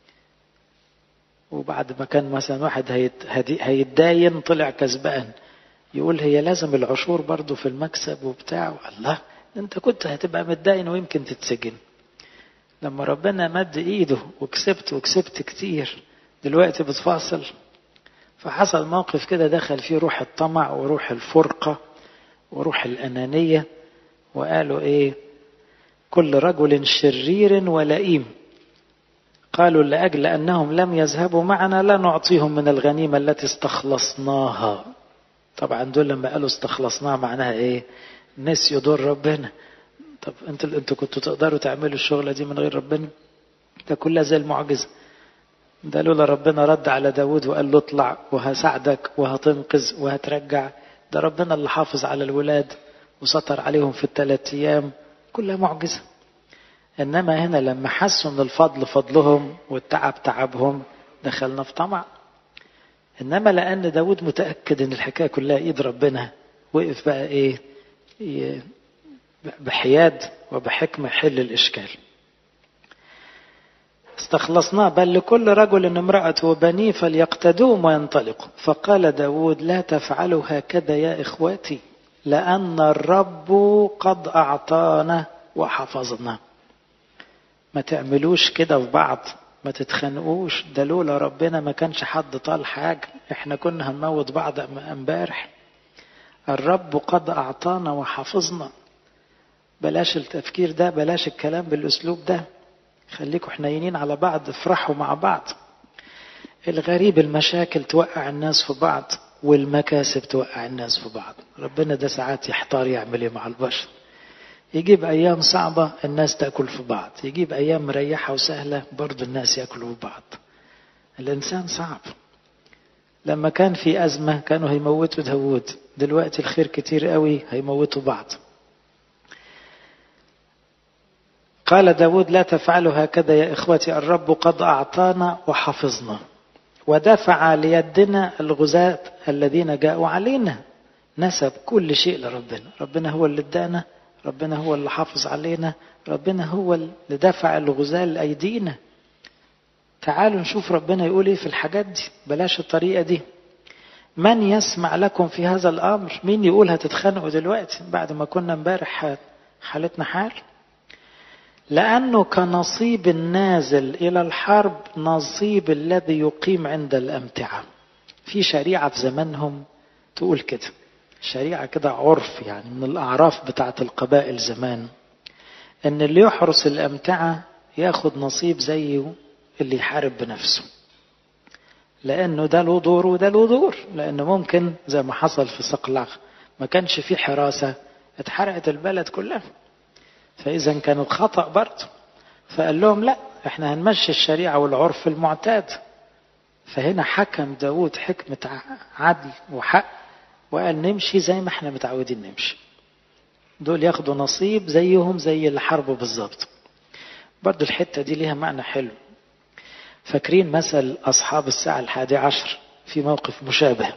وبعد ما كان مثلا واحد هيتداين طلع كسبان يقول هي لازم العشور برضه في المكسب وبتاع الله انت كنت هتبقى متداين ويمكن تتسجن لما ربنا مد ايده وكسبت وكسبت كتير دلوقتي بتفاصل فحصل موقف كده دخل فيه روح الطمع وروح الفرقة وروح الأنانية وقالوا إيه كل رجل شرير ولئيم قالوا لأجل أنهم لم يذهبوا معنا لا نعطيهم من الغنيمة التي استخلصناها طبعا دول لما قالوا استخلصناها معناها إيه نسيوا دور ربنا طب انتوا انتوا كنتوا تقدروا تعملوا الشغلة دي من غير ربنا ده كلها زي المعجزة ده لولا ربنا رد على داود وقال له اطلع وهساعدك وهتنقذ وهترجع ده ربنا اللي حافظ على الولاد وسطر عليهم في الثلاث ايام كلها معجزة انما هنا لما حسوا ان الفضل فضلهم والتعب تعبهم دخلنا في طمع انما لان داود متأكد ان الحكاية كلها ايد ربنا وقف بقى ايه بحياد وبحكمة حل الاشكال استخلصناه بل لكل رجل امرأة وبنيه فليقتدوهم وينطلقوا فقال داود لا تفعلوا هكذا يا إخواتي لأن الرب قد أعطانا وحفظنا ما تعملوش كده في بعض ما تتخانقوش ده لولا ربنا ما كانش حد طال حاجة احنا كنا هنموت بعض امبارح الرب قد أعطانا وحفظنا بلاش التفكير ده بلاش الكلام بالأسلوب ده خليكوا حنينين على بعض افرحوا مع بعض الغريب المشاكل توقع الناس في بعض والمكاسب توقع الناس في بعض ربنا ده ساعات يحتار يعمل ايه مع البشر يجيب ايام صعبة الناس تاكل في بعض يجيب ايام مريحة وسهلة برضو الناس ياكلوا في بعض الانسان صعب لما كان في ازمة كانوا هيموتوا داود دلوقتي الخير كتير قوي هيموتوا بعض قال داود لا تفعلوا هكذا يا إخوتي الرب قد أعطانا وحفظنا ودفع ليدنا الغزاة الذين جاءوا علينا نسب كل شيء لربنا ربنا هو اللي ادانا ربنا هو اللي حافظ علينا ربنا هو اللي دفع الغزال لأيدينا تعالوا نشوف ربنا يقول ايه في الحاجات دي بلاش الطريقة دي من يسمع لكم في هذا الأمر مين يقول هتتخانقوا دلوقتي بعد ما كنا امبارح حالتنا حال لأنه كنصيب النازل إلى الحرب نصيب الذي يقيم عند الأمتعة في شريعة في زمانهم تقول كده شريعة كده عرف يعني من الأعراف بتاعة القبائل زمان إن اللي يحرس الأمتعة ياخد نصيب زيه اللي يحارب بنفسه لأنه ده له دور وده له دور لأنه ممكن زي ما حصل في صقلع ما كانش فيه حراسة اتحرقت البلد كلها فإذا كان الخطأ برضه فقال لهم لا احنا هنمشي الشريعة والعرف المعتاد فهنا حكم داود حكمة عدل وحق وقال نمشي زي ما احنا متعودين نمشي دول ياخدوا نصيب زيهم زي اللي حاربوا بالظبط برضو الحتة دي ليها معنى حلو فاكرين مثل أصحاب الساعة الحادي عشر في موقف مشابه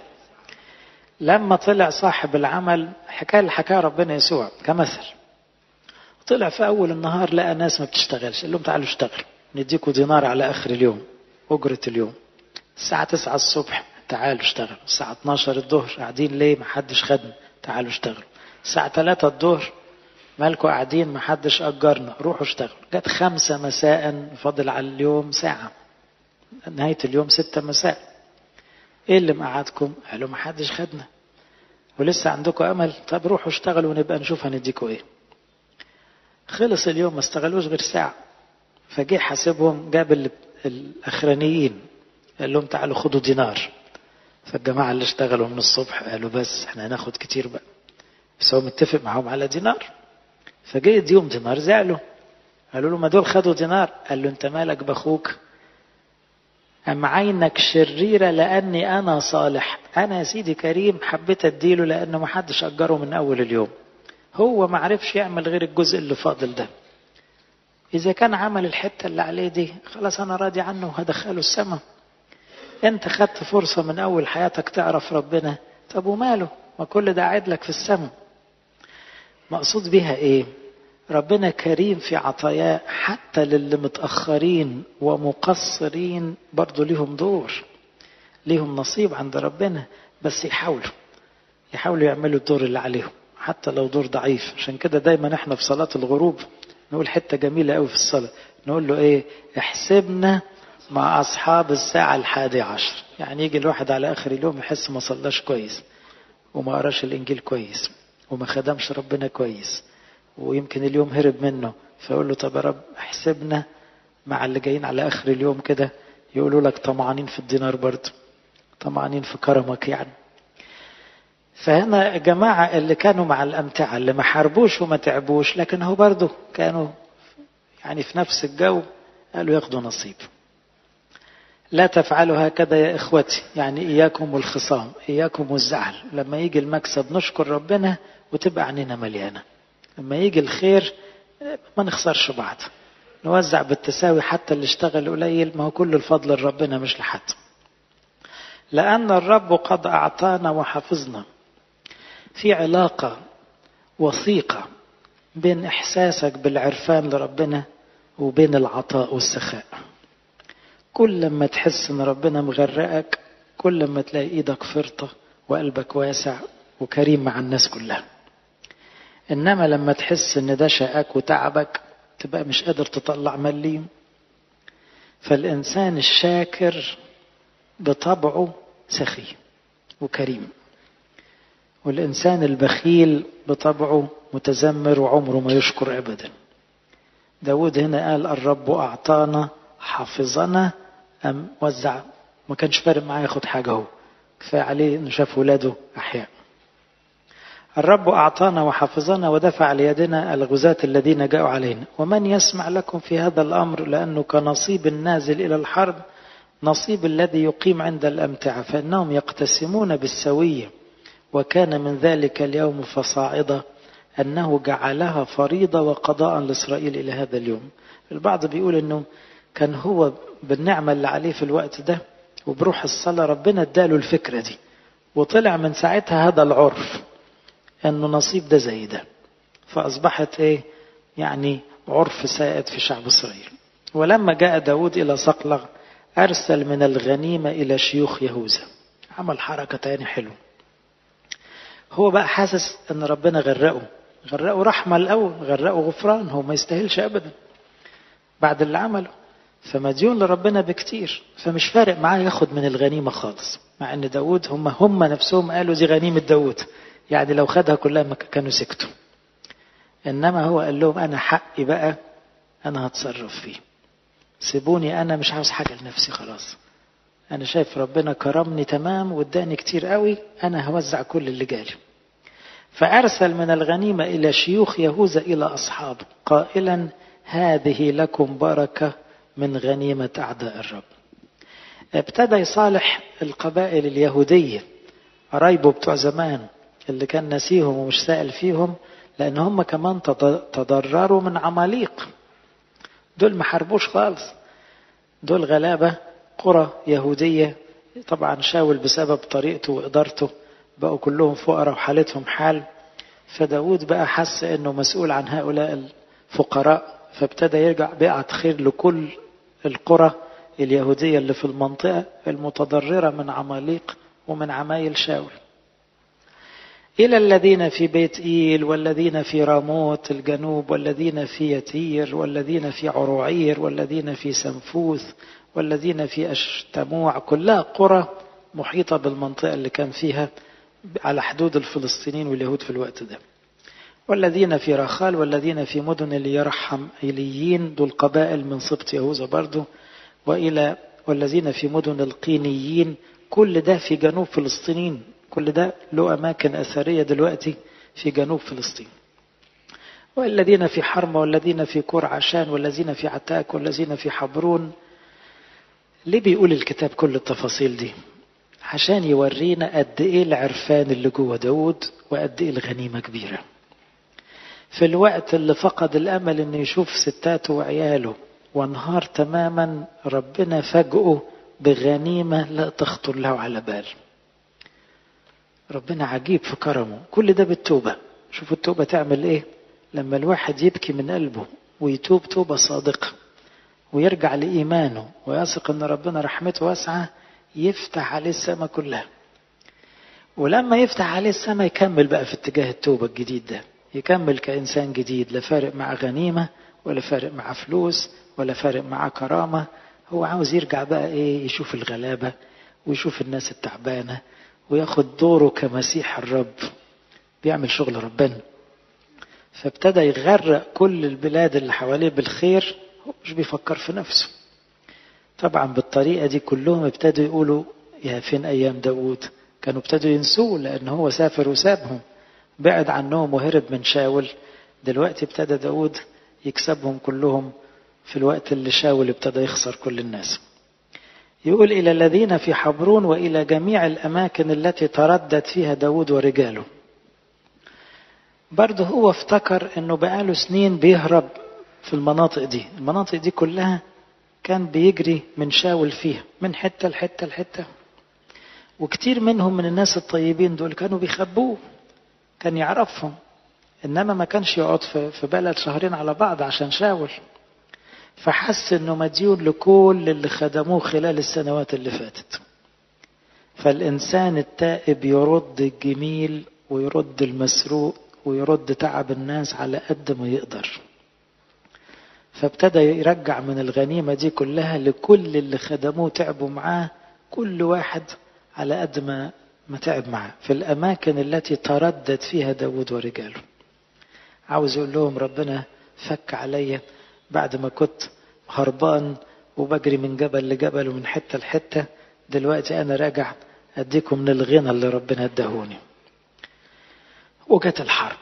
لما طلع صاحب العمل حكاية اللي حكاها ربنا يسوع كمثل طلع في أول النهار لقى ناس ما بتشتغلش قال لهم تعالوا اشتغلوا نديكوا دينار على آخر اليوم أجرة اليوم الساعة 9 الصبح تعالوا اشتغلوا الساعة 12 الظهر قاعدين ليه ما حدش خدنا تعالوا اشتغلوا الساعة 3 الظهر مالكوا قاعدين ما حدش أجرنا روحوا اشتغلوا جت خمسة مساء فاضل على اليوم ساعة نهاية اليوم ستة مساء ايه اللي مقعدكم قالوا ما حدش خدنا ولسه عندكم امل طب روحوا اشتغلوا ونبقى نشوف هنديكوا ايه خلص اليوم ما استغلوش غير ساعة فجه حاسبهم جاب الاخرانيين قال لهم تعالوا خدوا دينار فالجماعة اللي اشتغلوا من الصبح قالوا بس احنا هناخد كتير بقى بس هو متفق معاهم على دينار فجه يديهم دينار زعلوا قالوا له ما دول خدوا دينار قال له انت مالك باخوك أم عينك شريرة لأني أنا صالح أنا يا سيدي كريم حبيت أديله لأنه ما حدش أجره من أول اليوم هو ما عرفش يعمل غير الجزء اللي فاضل ده إذا كان عمل الحتة اللي عليه دي خلاص أنا راضي عنه وهدخله السماء أنت خدت فرصة من أول حياتك تعرف ربنا طب وماله ما كل ده قاعد لك في السماء مقصود بيها إيه ربنا كريم في عطاياه حتى للي متأخرين ومقصرين برضو ليهم دور ليهم نصيب عند ربنا بس يحاولوا يحاولوا يعملوا الدور اللي عليهم حتى لو دور ضعيف عشان كده دايما احنا في صلاة الغروب نقول حتة جميلة قوي في الصلاة نقول له ايه احسبنا مع أصحاب الساعة الحادي عشر يعني يجي الواحد على آخر اليوم يحس ما صلاش كويس وما قراش الإنجيل كويس وما خدمش ربنا كويس ويمكن اليوم هرب منه فيقول له طب يا رب احسبنا مع اللي جايين على اخر اليوم كده يقولوا لك طمعانين في الدينار برضه طمعانين في كرمك يعني فهنا جماعة اللي كانوا مع الأمتعة اللي ما حاربوش وما تعبوش لكن هو برضه كانوا يعني في نفس الجو قالوا ياخدوا نصيب لا تفعلوا هكذا يا إخوتي يعني إياكم والخصام إياكم والزعل لما يجي المكسب نشكر ربنا وتبقى عنينا مليانه لما يجي الخير ما نخسرش بعض نوزع بالتساوي حتى اللي اشتغل قليل ما هو كل الفضل لربنا مش لحد لأن الرب قد أعطانا وحفظنا في علاقة وثيقة بين إحساسك بالعرفان لربنا وبين العطاء والسخاء كل لما تحس ان ربنا مغرقك كل لما تلاقي ايدك فرطة وقلبك واسع وكريم مع الناس كلها انما لما تحس ان ده شقاك وتعبك تبقى مش قادر تطلع مليم فالانسان الشاكر بطبعه سخي وكريم والانسان البخيل بطبعه متذمر وعمره ما يشكر ابدا داود هنا قال الرب اعطانا حافظنا ام وزع ما كانش فارق معاه ياخد حاجه هو كفايه عليه انه شاف ولاده احياء الرب أعطانا وحفظنا ودفع ليدنا الغزاة الذين جاءوا علينا ومن يسمع لكم في هذا الأمر لأنه كنصيب النازل إلى الحرب نصيب الذي يقيم عند الأمتعة فإنهم يقتسمون بالسوية وكان من ذلك اليوم فصاعدة أنه جعلها فريضة وقضاء لإسرائيل إلى هذا اليوم البعض بيقول أنه كان هو بالنعمة اللي عليه في الوقت ده وبروح الصلاة ربنا اداله الفكرة دي وطلع من ساعتها هذا العرف انه نصيب ده زي ده فاصبحت ايه يعني عرف سائد في شعب اسرائيل ولما جاء داود الى صقلغ ارسل من الغنيمه الى شيوخ يهوذا عمل حركه تاني حلوه هو بقى حاسس ان ربنا غرقه غرقه رحمه الاول غرقه غفران هو ما يستاهلش ابدا بعد اللي عمله فمديون لربنا بكتير فمش فارق معاه ياخد من الغنيمه خالص مع ان داود هم هم نفسهم قالوا دي غنيمه داود يعني لو خدها كلها ما كانوا سكتوا انما هو قال لهم انا حقي بقى انا هتصرف فيه سيبوني انا مش عاوز حاجه لنفسي خلاص انا شايف ربنا كرمني تمام واداني كتير قوي انا هوزع كل اللي جالي فارسل من الغنيمه الى شيوخ يهوذا الى اصحابه قائلا هذه لكم بركه من غنيمه اعداء الرب ابتدى يصالح القبائل اليهوديه قرايبه بتوع زمان اللي كان ناسيهم ومش سائل فيهم لان هم كمان تضرروا من عماليق دول ما حاربوش خالص دول غلابه قرى يهوديه طبعا شاول بسبب طريقته وادارته بقوا كلهم فقراء وحالتهم حال فداود بقى حس انه مسؤول عن هؤلاء الفقراء فابتدى يرجع بيعة خير لكل القرى اليهودية اللي في المنطقة المتضررة من عماليق ومن عمايل شاول إلى الذين في بيت إيل والذين في راموت الجنوب والذين في يتير والذين في عروعير والذين في سنفوث والذين في أشتموع كلها قرى محيطة بالمنطقة اللي كان فيها على حدود الفلسطينيين واليهود في الوقت ده والذين في رخال والذين في مدن اللي يرحم إيليين دول قبائل من سبط يهوذا برضو وإلى والذين في مدن القينيين كل ده في جنوب فلسطين كل ده له أماكن أثرية دلوقتي في جنوب فلسطين والذين في حرمة والذين في كور عشان والذين في عتاك والذين في حبرون ليه بيقول الكتاب كل التفاصيل دي عشان يورينا قد ايه العرفان اللي جوه داود وقد ايه الغنيمه كبيره في الوقت اللي فقد الامل انه يشوف ستاته وعياله وانهار تماما ربنا فاجئه بغنيمه لا تخطر له على بال ربنا عجيب في كرمه كل ده بالتوبه شوفوا التوبه تعمل ايه لما الواحد يبكي من قلبه ويتوب توبه صادقه ويرجع لايمانه ويثق ان ربنا رحمته واسعه يفتح عليه السماء كلها ولما يفتح عليه السماء يكمل بقى في اتجاه التوبة الجديد ده يكمل كإنسان جديد لا فارق مع غنيمة ولا فارق مع فلوس ولا فارق مع كرامة هو عاوز يرجع بقى ايه يشوف الغلابة ويشوف الناس التعبانة وياخد دوره كمسيح الرب بيعمل شغل ربنا فابتدى يغرق كل البلاد اللي حواليه بالخير هو مش بيفكر في نفسه طبعا بالطريقة دي كلهم ابتدوا يقولوا يا فين أيام داود كانوا ابتدوا ينسوه لأن هو سافر وسابهم بعد عنهم وهرب من شاول دلوقتي ابتدى داود يكسبهم كلهم في الوقت اللي شاول ابتدى يخسر كل الناس يقول إلى الذين في حبرون وإلى جميع الأماكن التي تردد فيها داود ورجاله برضه هو افتكر انه بقاله سنين بيهرب في المناطق دي المناطق دي كلها كان بيجري من شاول فيها من حتة لحتة لحتة وكتير منهم من الناس الطيبين دول كانوا بيخبوه كان يعرفهم إنما ما كانش يقعد في بلد شهرين على بعض عشان شاول فحس إنه مديون لكل اللي خدموه خلال السنوات اللي فاتت فالإنسان التائب يرد الجميل ويرد المسروق ويرد تعب الناس على قد ما يقدر فابتدى يرجع من الغنيمة دي كلها لكل اللي خدموه تعبوا معاه كل واحد على قد ما ما تعب معاه في الأماكن التي تردد فيها داود ورجاله عاوز يقول لهم ربنا فك عليا بعد ما كنت هربان وبجري من جبل لجبل ومن حتة لحتة دلوقتي أنا راجع أديكم من الغنى اللي ربنا ادهوني وجت الحرب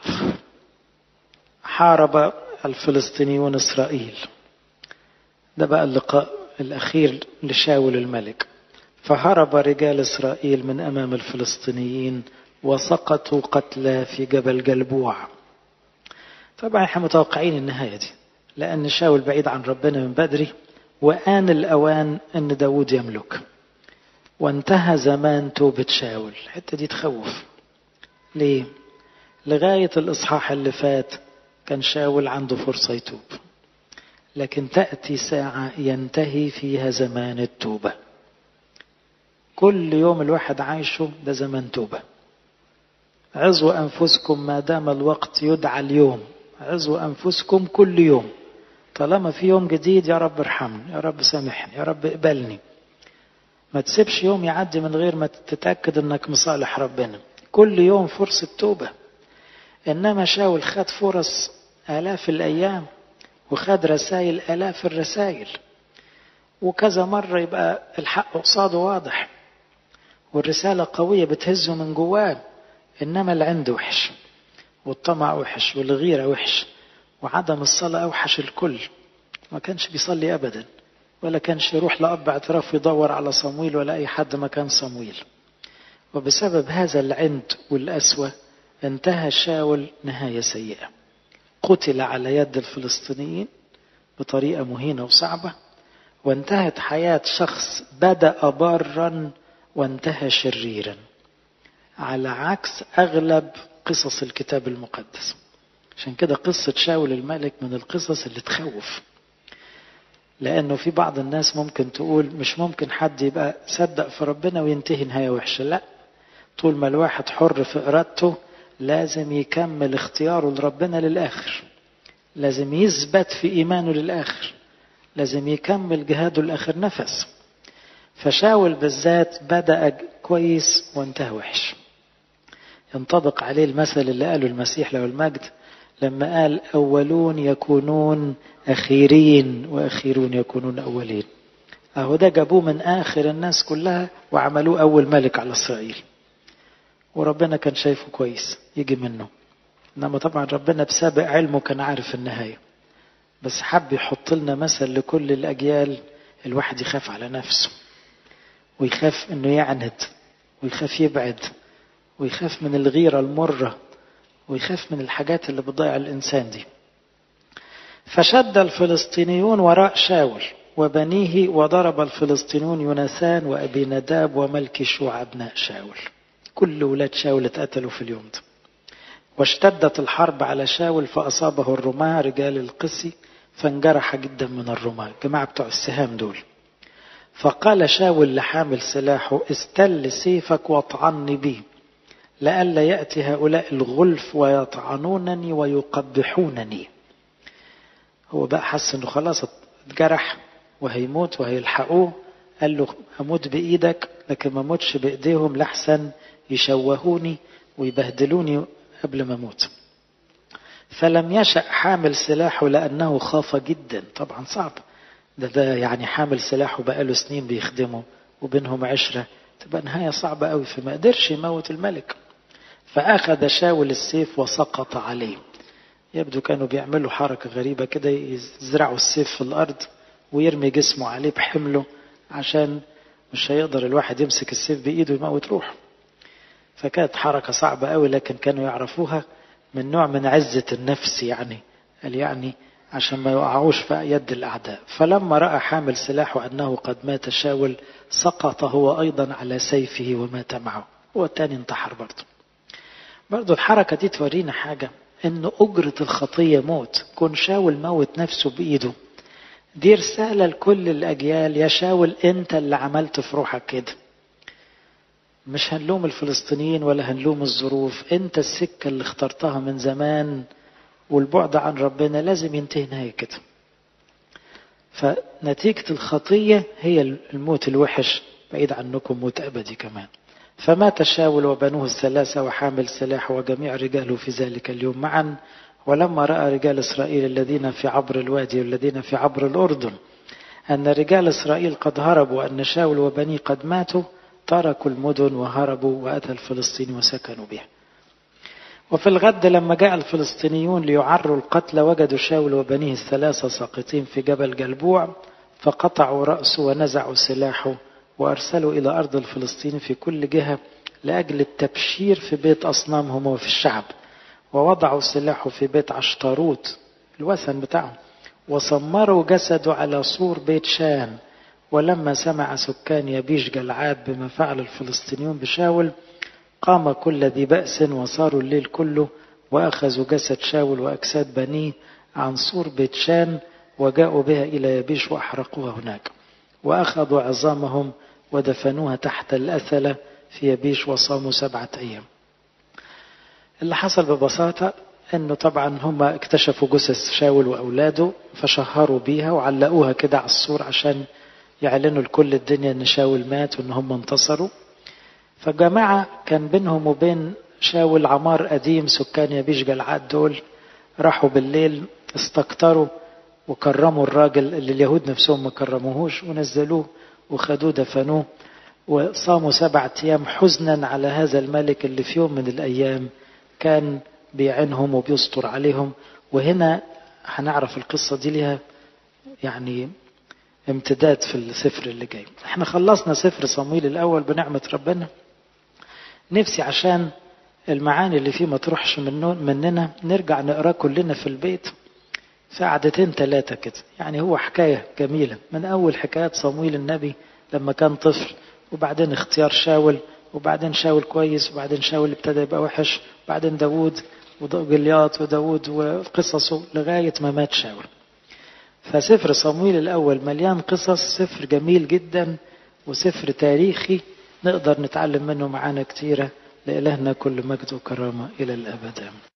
حارب الفلسطينيون إسرائيل ده بقى اللقاء الأخير لشاول الملك فهرب رجال إسرائيل من أمام الفلسطينيين وسقطوا قتلى في جبل جلبوع طبعا احنا متوقعين النهاية دي لأن شاول بعيد عن ربنا من بدري وآن الأوان أن داود يملك وانتهى زمان توبة شاول الحتة دي تخوف ليه لغاية الإصحاح اللي فات كان شاول عنده فرصة يتوب لكن تأتي ساعة ينتهي فيها زمان التوبة كل يوم الواحد عايشه ده زمان توبة عظوا أنفسكم ما دام الوقت يدعى اليوم عظوا أنفسكم كل يوم طالما في يوم جديد يا رب ارحمني يا رب سامحني يا رب اقبلني ما تسيبش يوم يعدي من غير ما تتأكد انك مصالح ربنا كل يوم فرصة توبة انما شاول خد فرص آلاف الأيام وخد رسائل آلاف الرسائل وكذا مرة يبقى الحق قصاده واضح والرسالة قوية بتهزه من جواه إنما العند وحش والطمع وحش والغيرة وحش وعدم الصلاة أوحش الكل ما كانش بيصلي أبدا ولا كانش يروح لأب اعتراف يدور على صمويل ولا أي حد مكان صمويل وبسبب هذا العند والأسوة انتهى شاول نهاية سيئة قتل على يد الفلسطينيين بطريقة مهينة وصعبة وانتهت حياة شخص بدأ بارا وانتهى شريرا على عكس أغلب قصص الكتاب المقدس عشان كده قصة شاول الملك من القصص اللي تخوف لأنه في بعض الناس ممكن تقول مش ممكن حد يبقى صدق في ربنا وينتهي نهاية وحشة لا طول ما الواحد حر في إرادته لازم يكمل اختياره لربنا للآخر لازم يثبت في إيمانه للآخر لازم يكمل جهاده لآخر نفس فشاول بالذات بدأ كويس وانتهى وحش ينطبق عليه المثل اللي قاله المسيح له المجد لما قال أولون يكونون أخيرين وأخيرون يكونون أولين أهو ده جابوه من آخر الناس كلها وعملوه أول ملك على إسرائيل وربنا كان شايفه كويس يجي منه إنما طبعا ربنا بسابق علمه كان عارف النهاية بس حب يحط لنا مثل لكل الأجيال الواحد يخاف على نفسه ويخاف إنه يعند ويخاف يبعد ويخاف من الغيرة المرة ويخاف من الحاجات اللي بتضيع الإنسان دي فشد الفلسطينيون وراء شاول وبنيه وضرب الفلسطينيون يوناثان وأبي نداب وملك شوع أبناء شاول كل ولاد شاول اتقتلوا في اليوم ده واشتدت الحرب على شاول فأصابه الرماة رجال القسي فانجرح جدا من الرماة الجماعة بتوع السهام دول فقال شاول لحامل سلاحه استل سيفك واطعني بي لئلا يأتي هؤلاء الغلف ويطعنونني ويقبحونني هو بقى حس انه خلاص اتجرح وهيموت وهيلحقوه قال له اموت بايدك لكن ما اموتش بايديهم لحسن يشوهوني ويبهدلوني قبل ما اموت فلم يشأ حامل سلاحه لأنه خاف جدا طبعا صعب ده ده يعني حامل سلاحه بقاله سنين بيخدمه وبينهم عشرة تبقى نهاية صعبة قوي فما قدرش يموت الملك فأخذ شاول السيف وسقط عليه يبدو كانوا بيعملوا حركة غريبة كده يزرعوا السيف في الأرض ويرمي جسمه عليه بحمله عشان مش هيقدر الواحد يمسك السيف بإيده يموت روحه فكانت حركة صعبة قوي لكن كانوا يعرفوها من نوع من عزة النفس يعني قال يعني عشان ما يقعوش في يد الأعداء فلما رأى حامل سلاحه أنه قد مات شاول سقط هو أيضا على سيفه ومات معه هو التاني انتحر برضه برضه الحركة دي تورينا حاجة ان أجرة الخطية موت كون شاول موت نفسه بإيده دي رسالة لكل الأجيال يا شاول أنت اللي عملت في روحك كده مش هنلوم الفلسطينيين ولا هنلوم الظروف أنت السكة اللي اخترتها من زمان والبعد عن ربنا لازم ينتهي نهاية كده فنتيجة الخطية هي الموت الوحش بعيد عنكم موت أبدي كمان فمات شاول وبنوه الثلاثة وحامل سلاح وجميع رجاله في ذلك اليوم معا ولما رأى رجال إسرائيل الذين في عبر الوادي والذين في عبر الأردن أن رجال إسرائيل قد هربوا وأن شاول وبنيه قد ماتوا تركوا المدن وهربوا وأتى الفلسطين وسكنوا بها وفي الغد لما جاء الفلسطينيون ليعروا القتل وجدوا شاول وبنيه الثلاثة ساقطين في جبل جلبوع فقطعوا رأسه ونزعوا سلاحه وأرسلوا إلى أرض الفلسطين في كل جهة لأجل التبشير في بيت أصنامهم وفي الشعب ووضعوا سلاحه في بيت عشتاروت الوثن بتاعهم وسمروا جسده على سور بيت شان ولما سمع سكان يبيش جلعاد بما فعل الفلسطينيون بشاول قام كل ذي بأس وصاروا الليل كله وأخذوا جسد شاول وأجساد بنيه عن سور بيت شان وجاءوا بها إلى يبيش وأحرقوها هناك وأخذوا عظامهم ودفنوها تحت الأثلة في يبيش وصاموا سبعة أيام اللي حصل ببساطة أنه طبعا هم اكتشفوا جثث شاول وأولاده فشهروا بيها وعلقوها كده على السور عشان يعلنوا لكل الدنيا أن شاول مات وأن هم انتصروا فجماعة كان بينهم وبين شاول عمار قديم سكان يبيش جلعاد دول راحوا بالليل استكتروا وكرموا الراجل اللي اليهود نفسهم ما كرموهوش ونزلوه وخدوه دفنوه وصاموا سبعة أيام حزنا على هذا الملك اللي في يوم من الأيام كان بيعينهم وبيستر عليهم وهنا هنعرف القصة دي لها يعني امتداد في السفر اللي جاي احنا خلصنا سفر صمويل الأول بنعمة ربنا نفسي عشان المعاني اللي فيه ما تروحش مننا نرجع نقراه كلنا في البيت في قعدتين ثلاثة كده يعني هو حكاية جميلة من أول حكايات صمويل النبي لما كان طفل وبعدين اختيار شاول وبعدين شاول كويس وبعدين شاول ابتدى يبقى وحش وبعدين داوود وجلياط وداوود وقصصه لغاية ما مات شاول فسفر صمويل الأول مليان قصص سفر جميل جدا وسفر تاريخي نقدر نتعلم منه معانا كتيرة لإلهنا كل مجد وكرامة إلى الأبد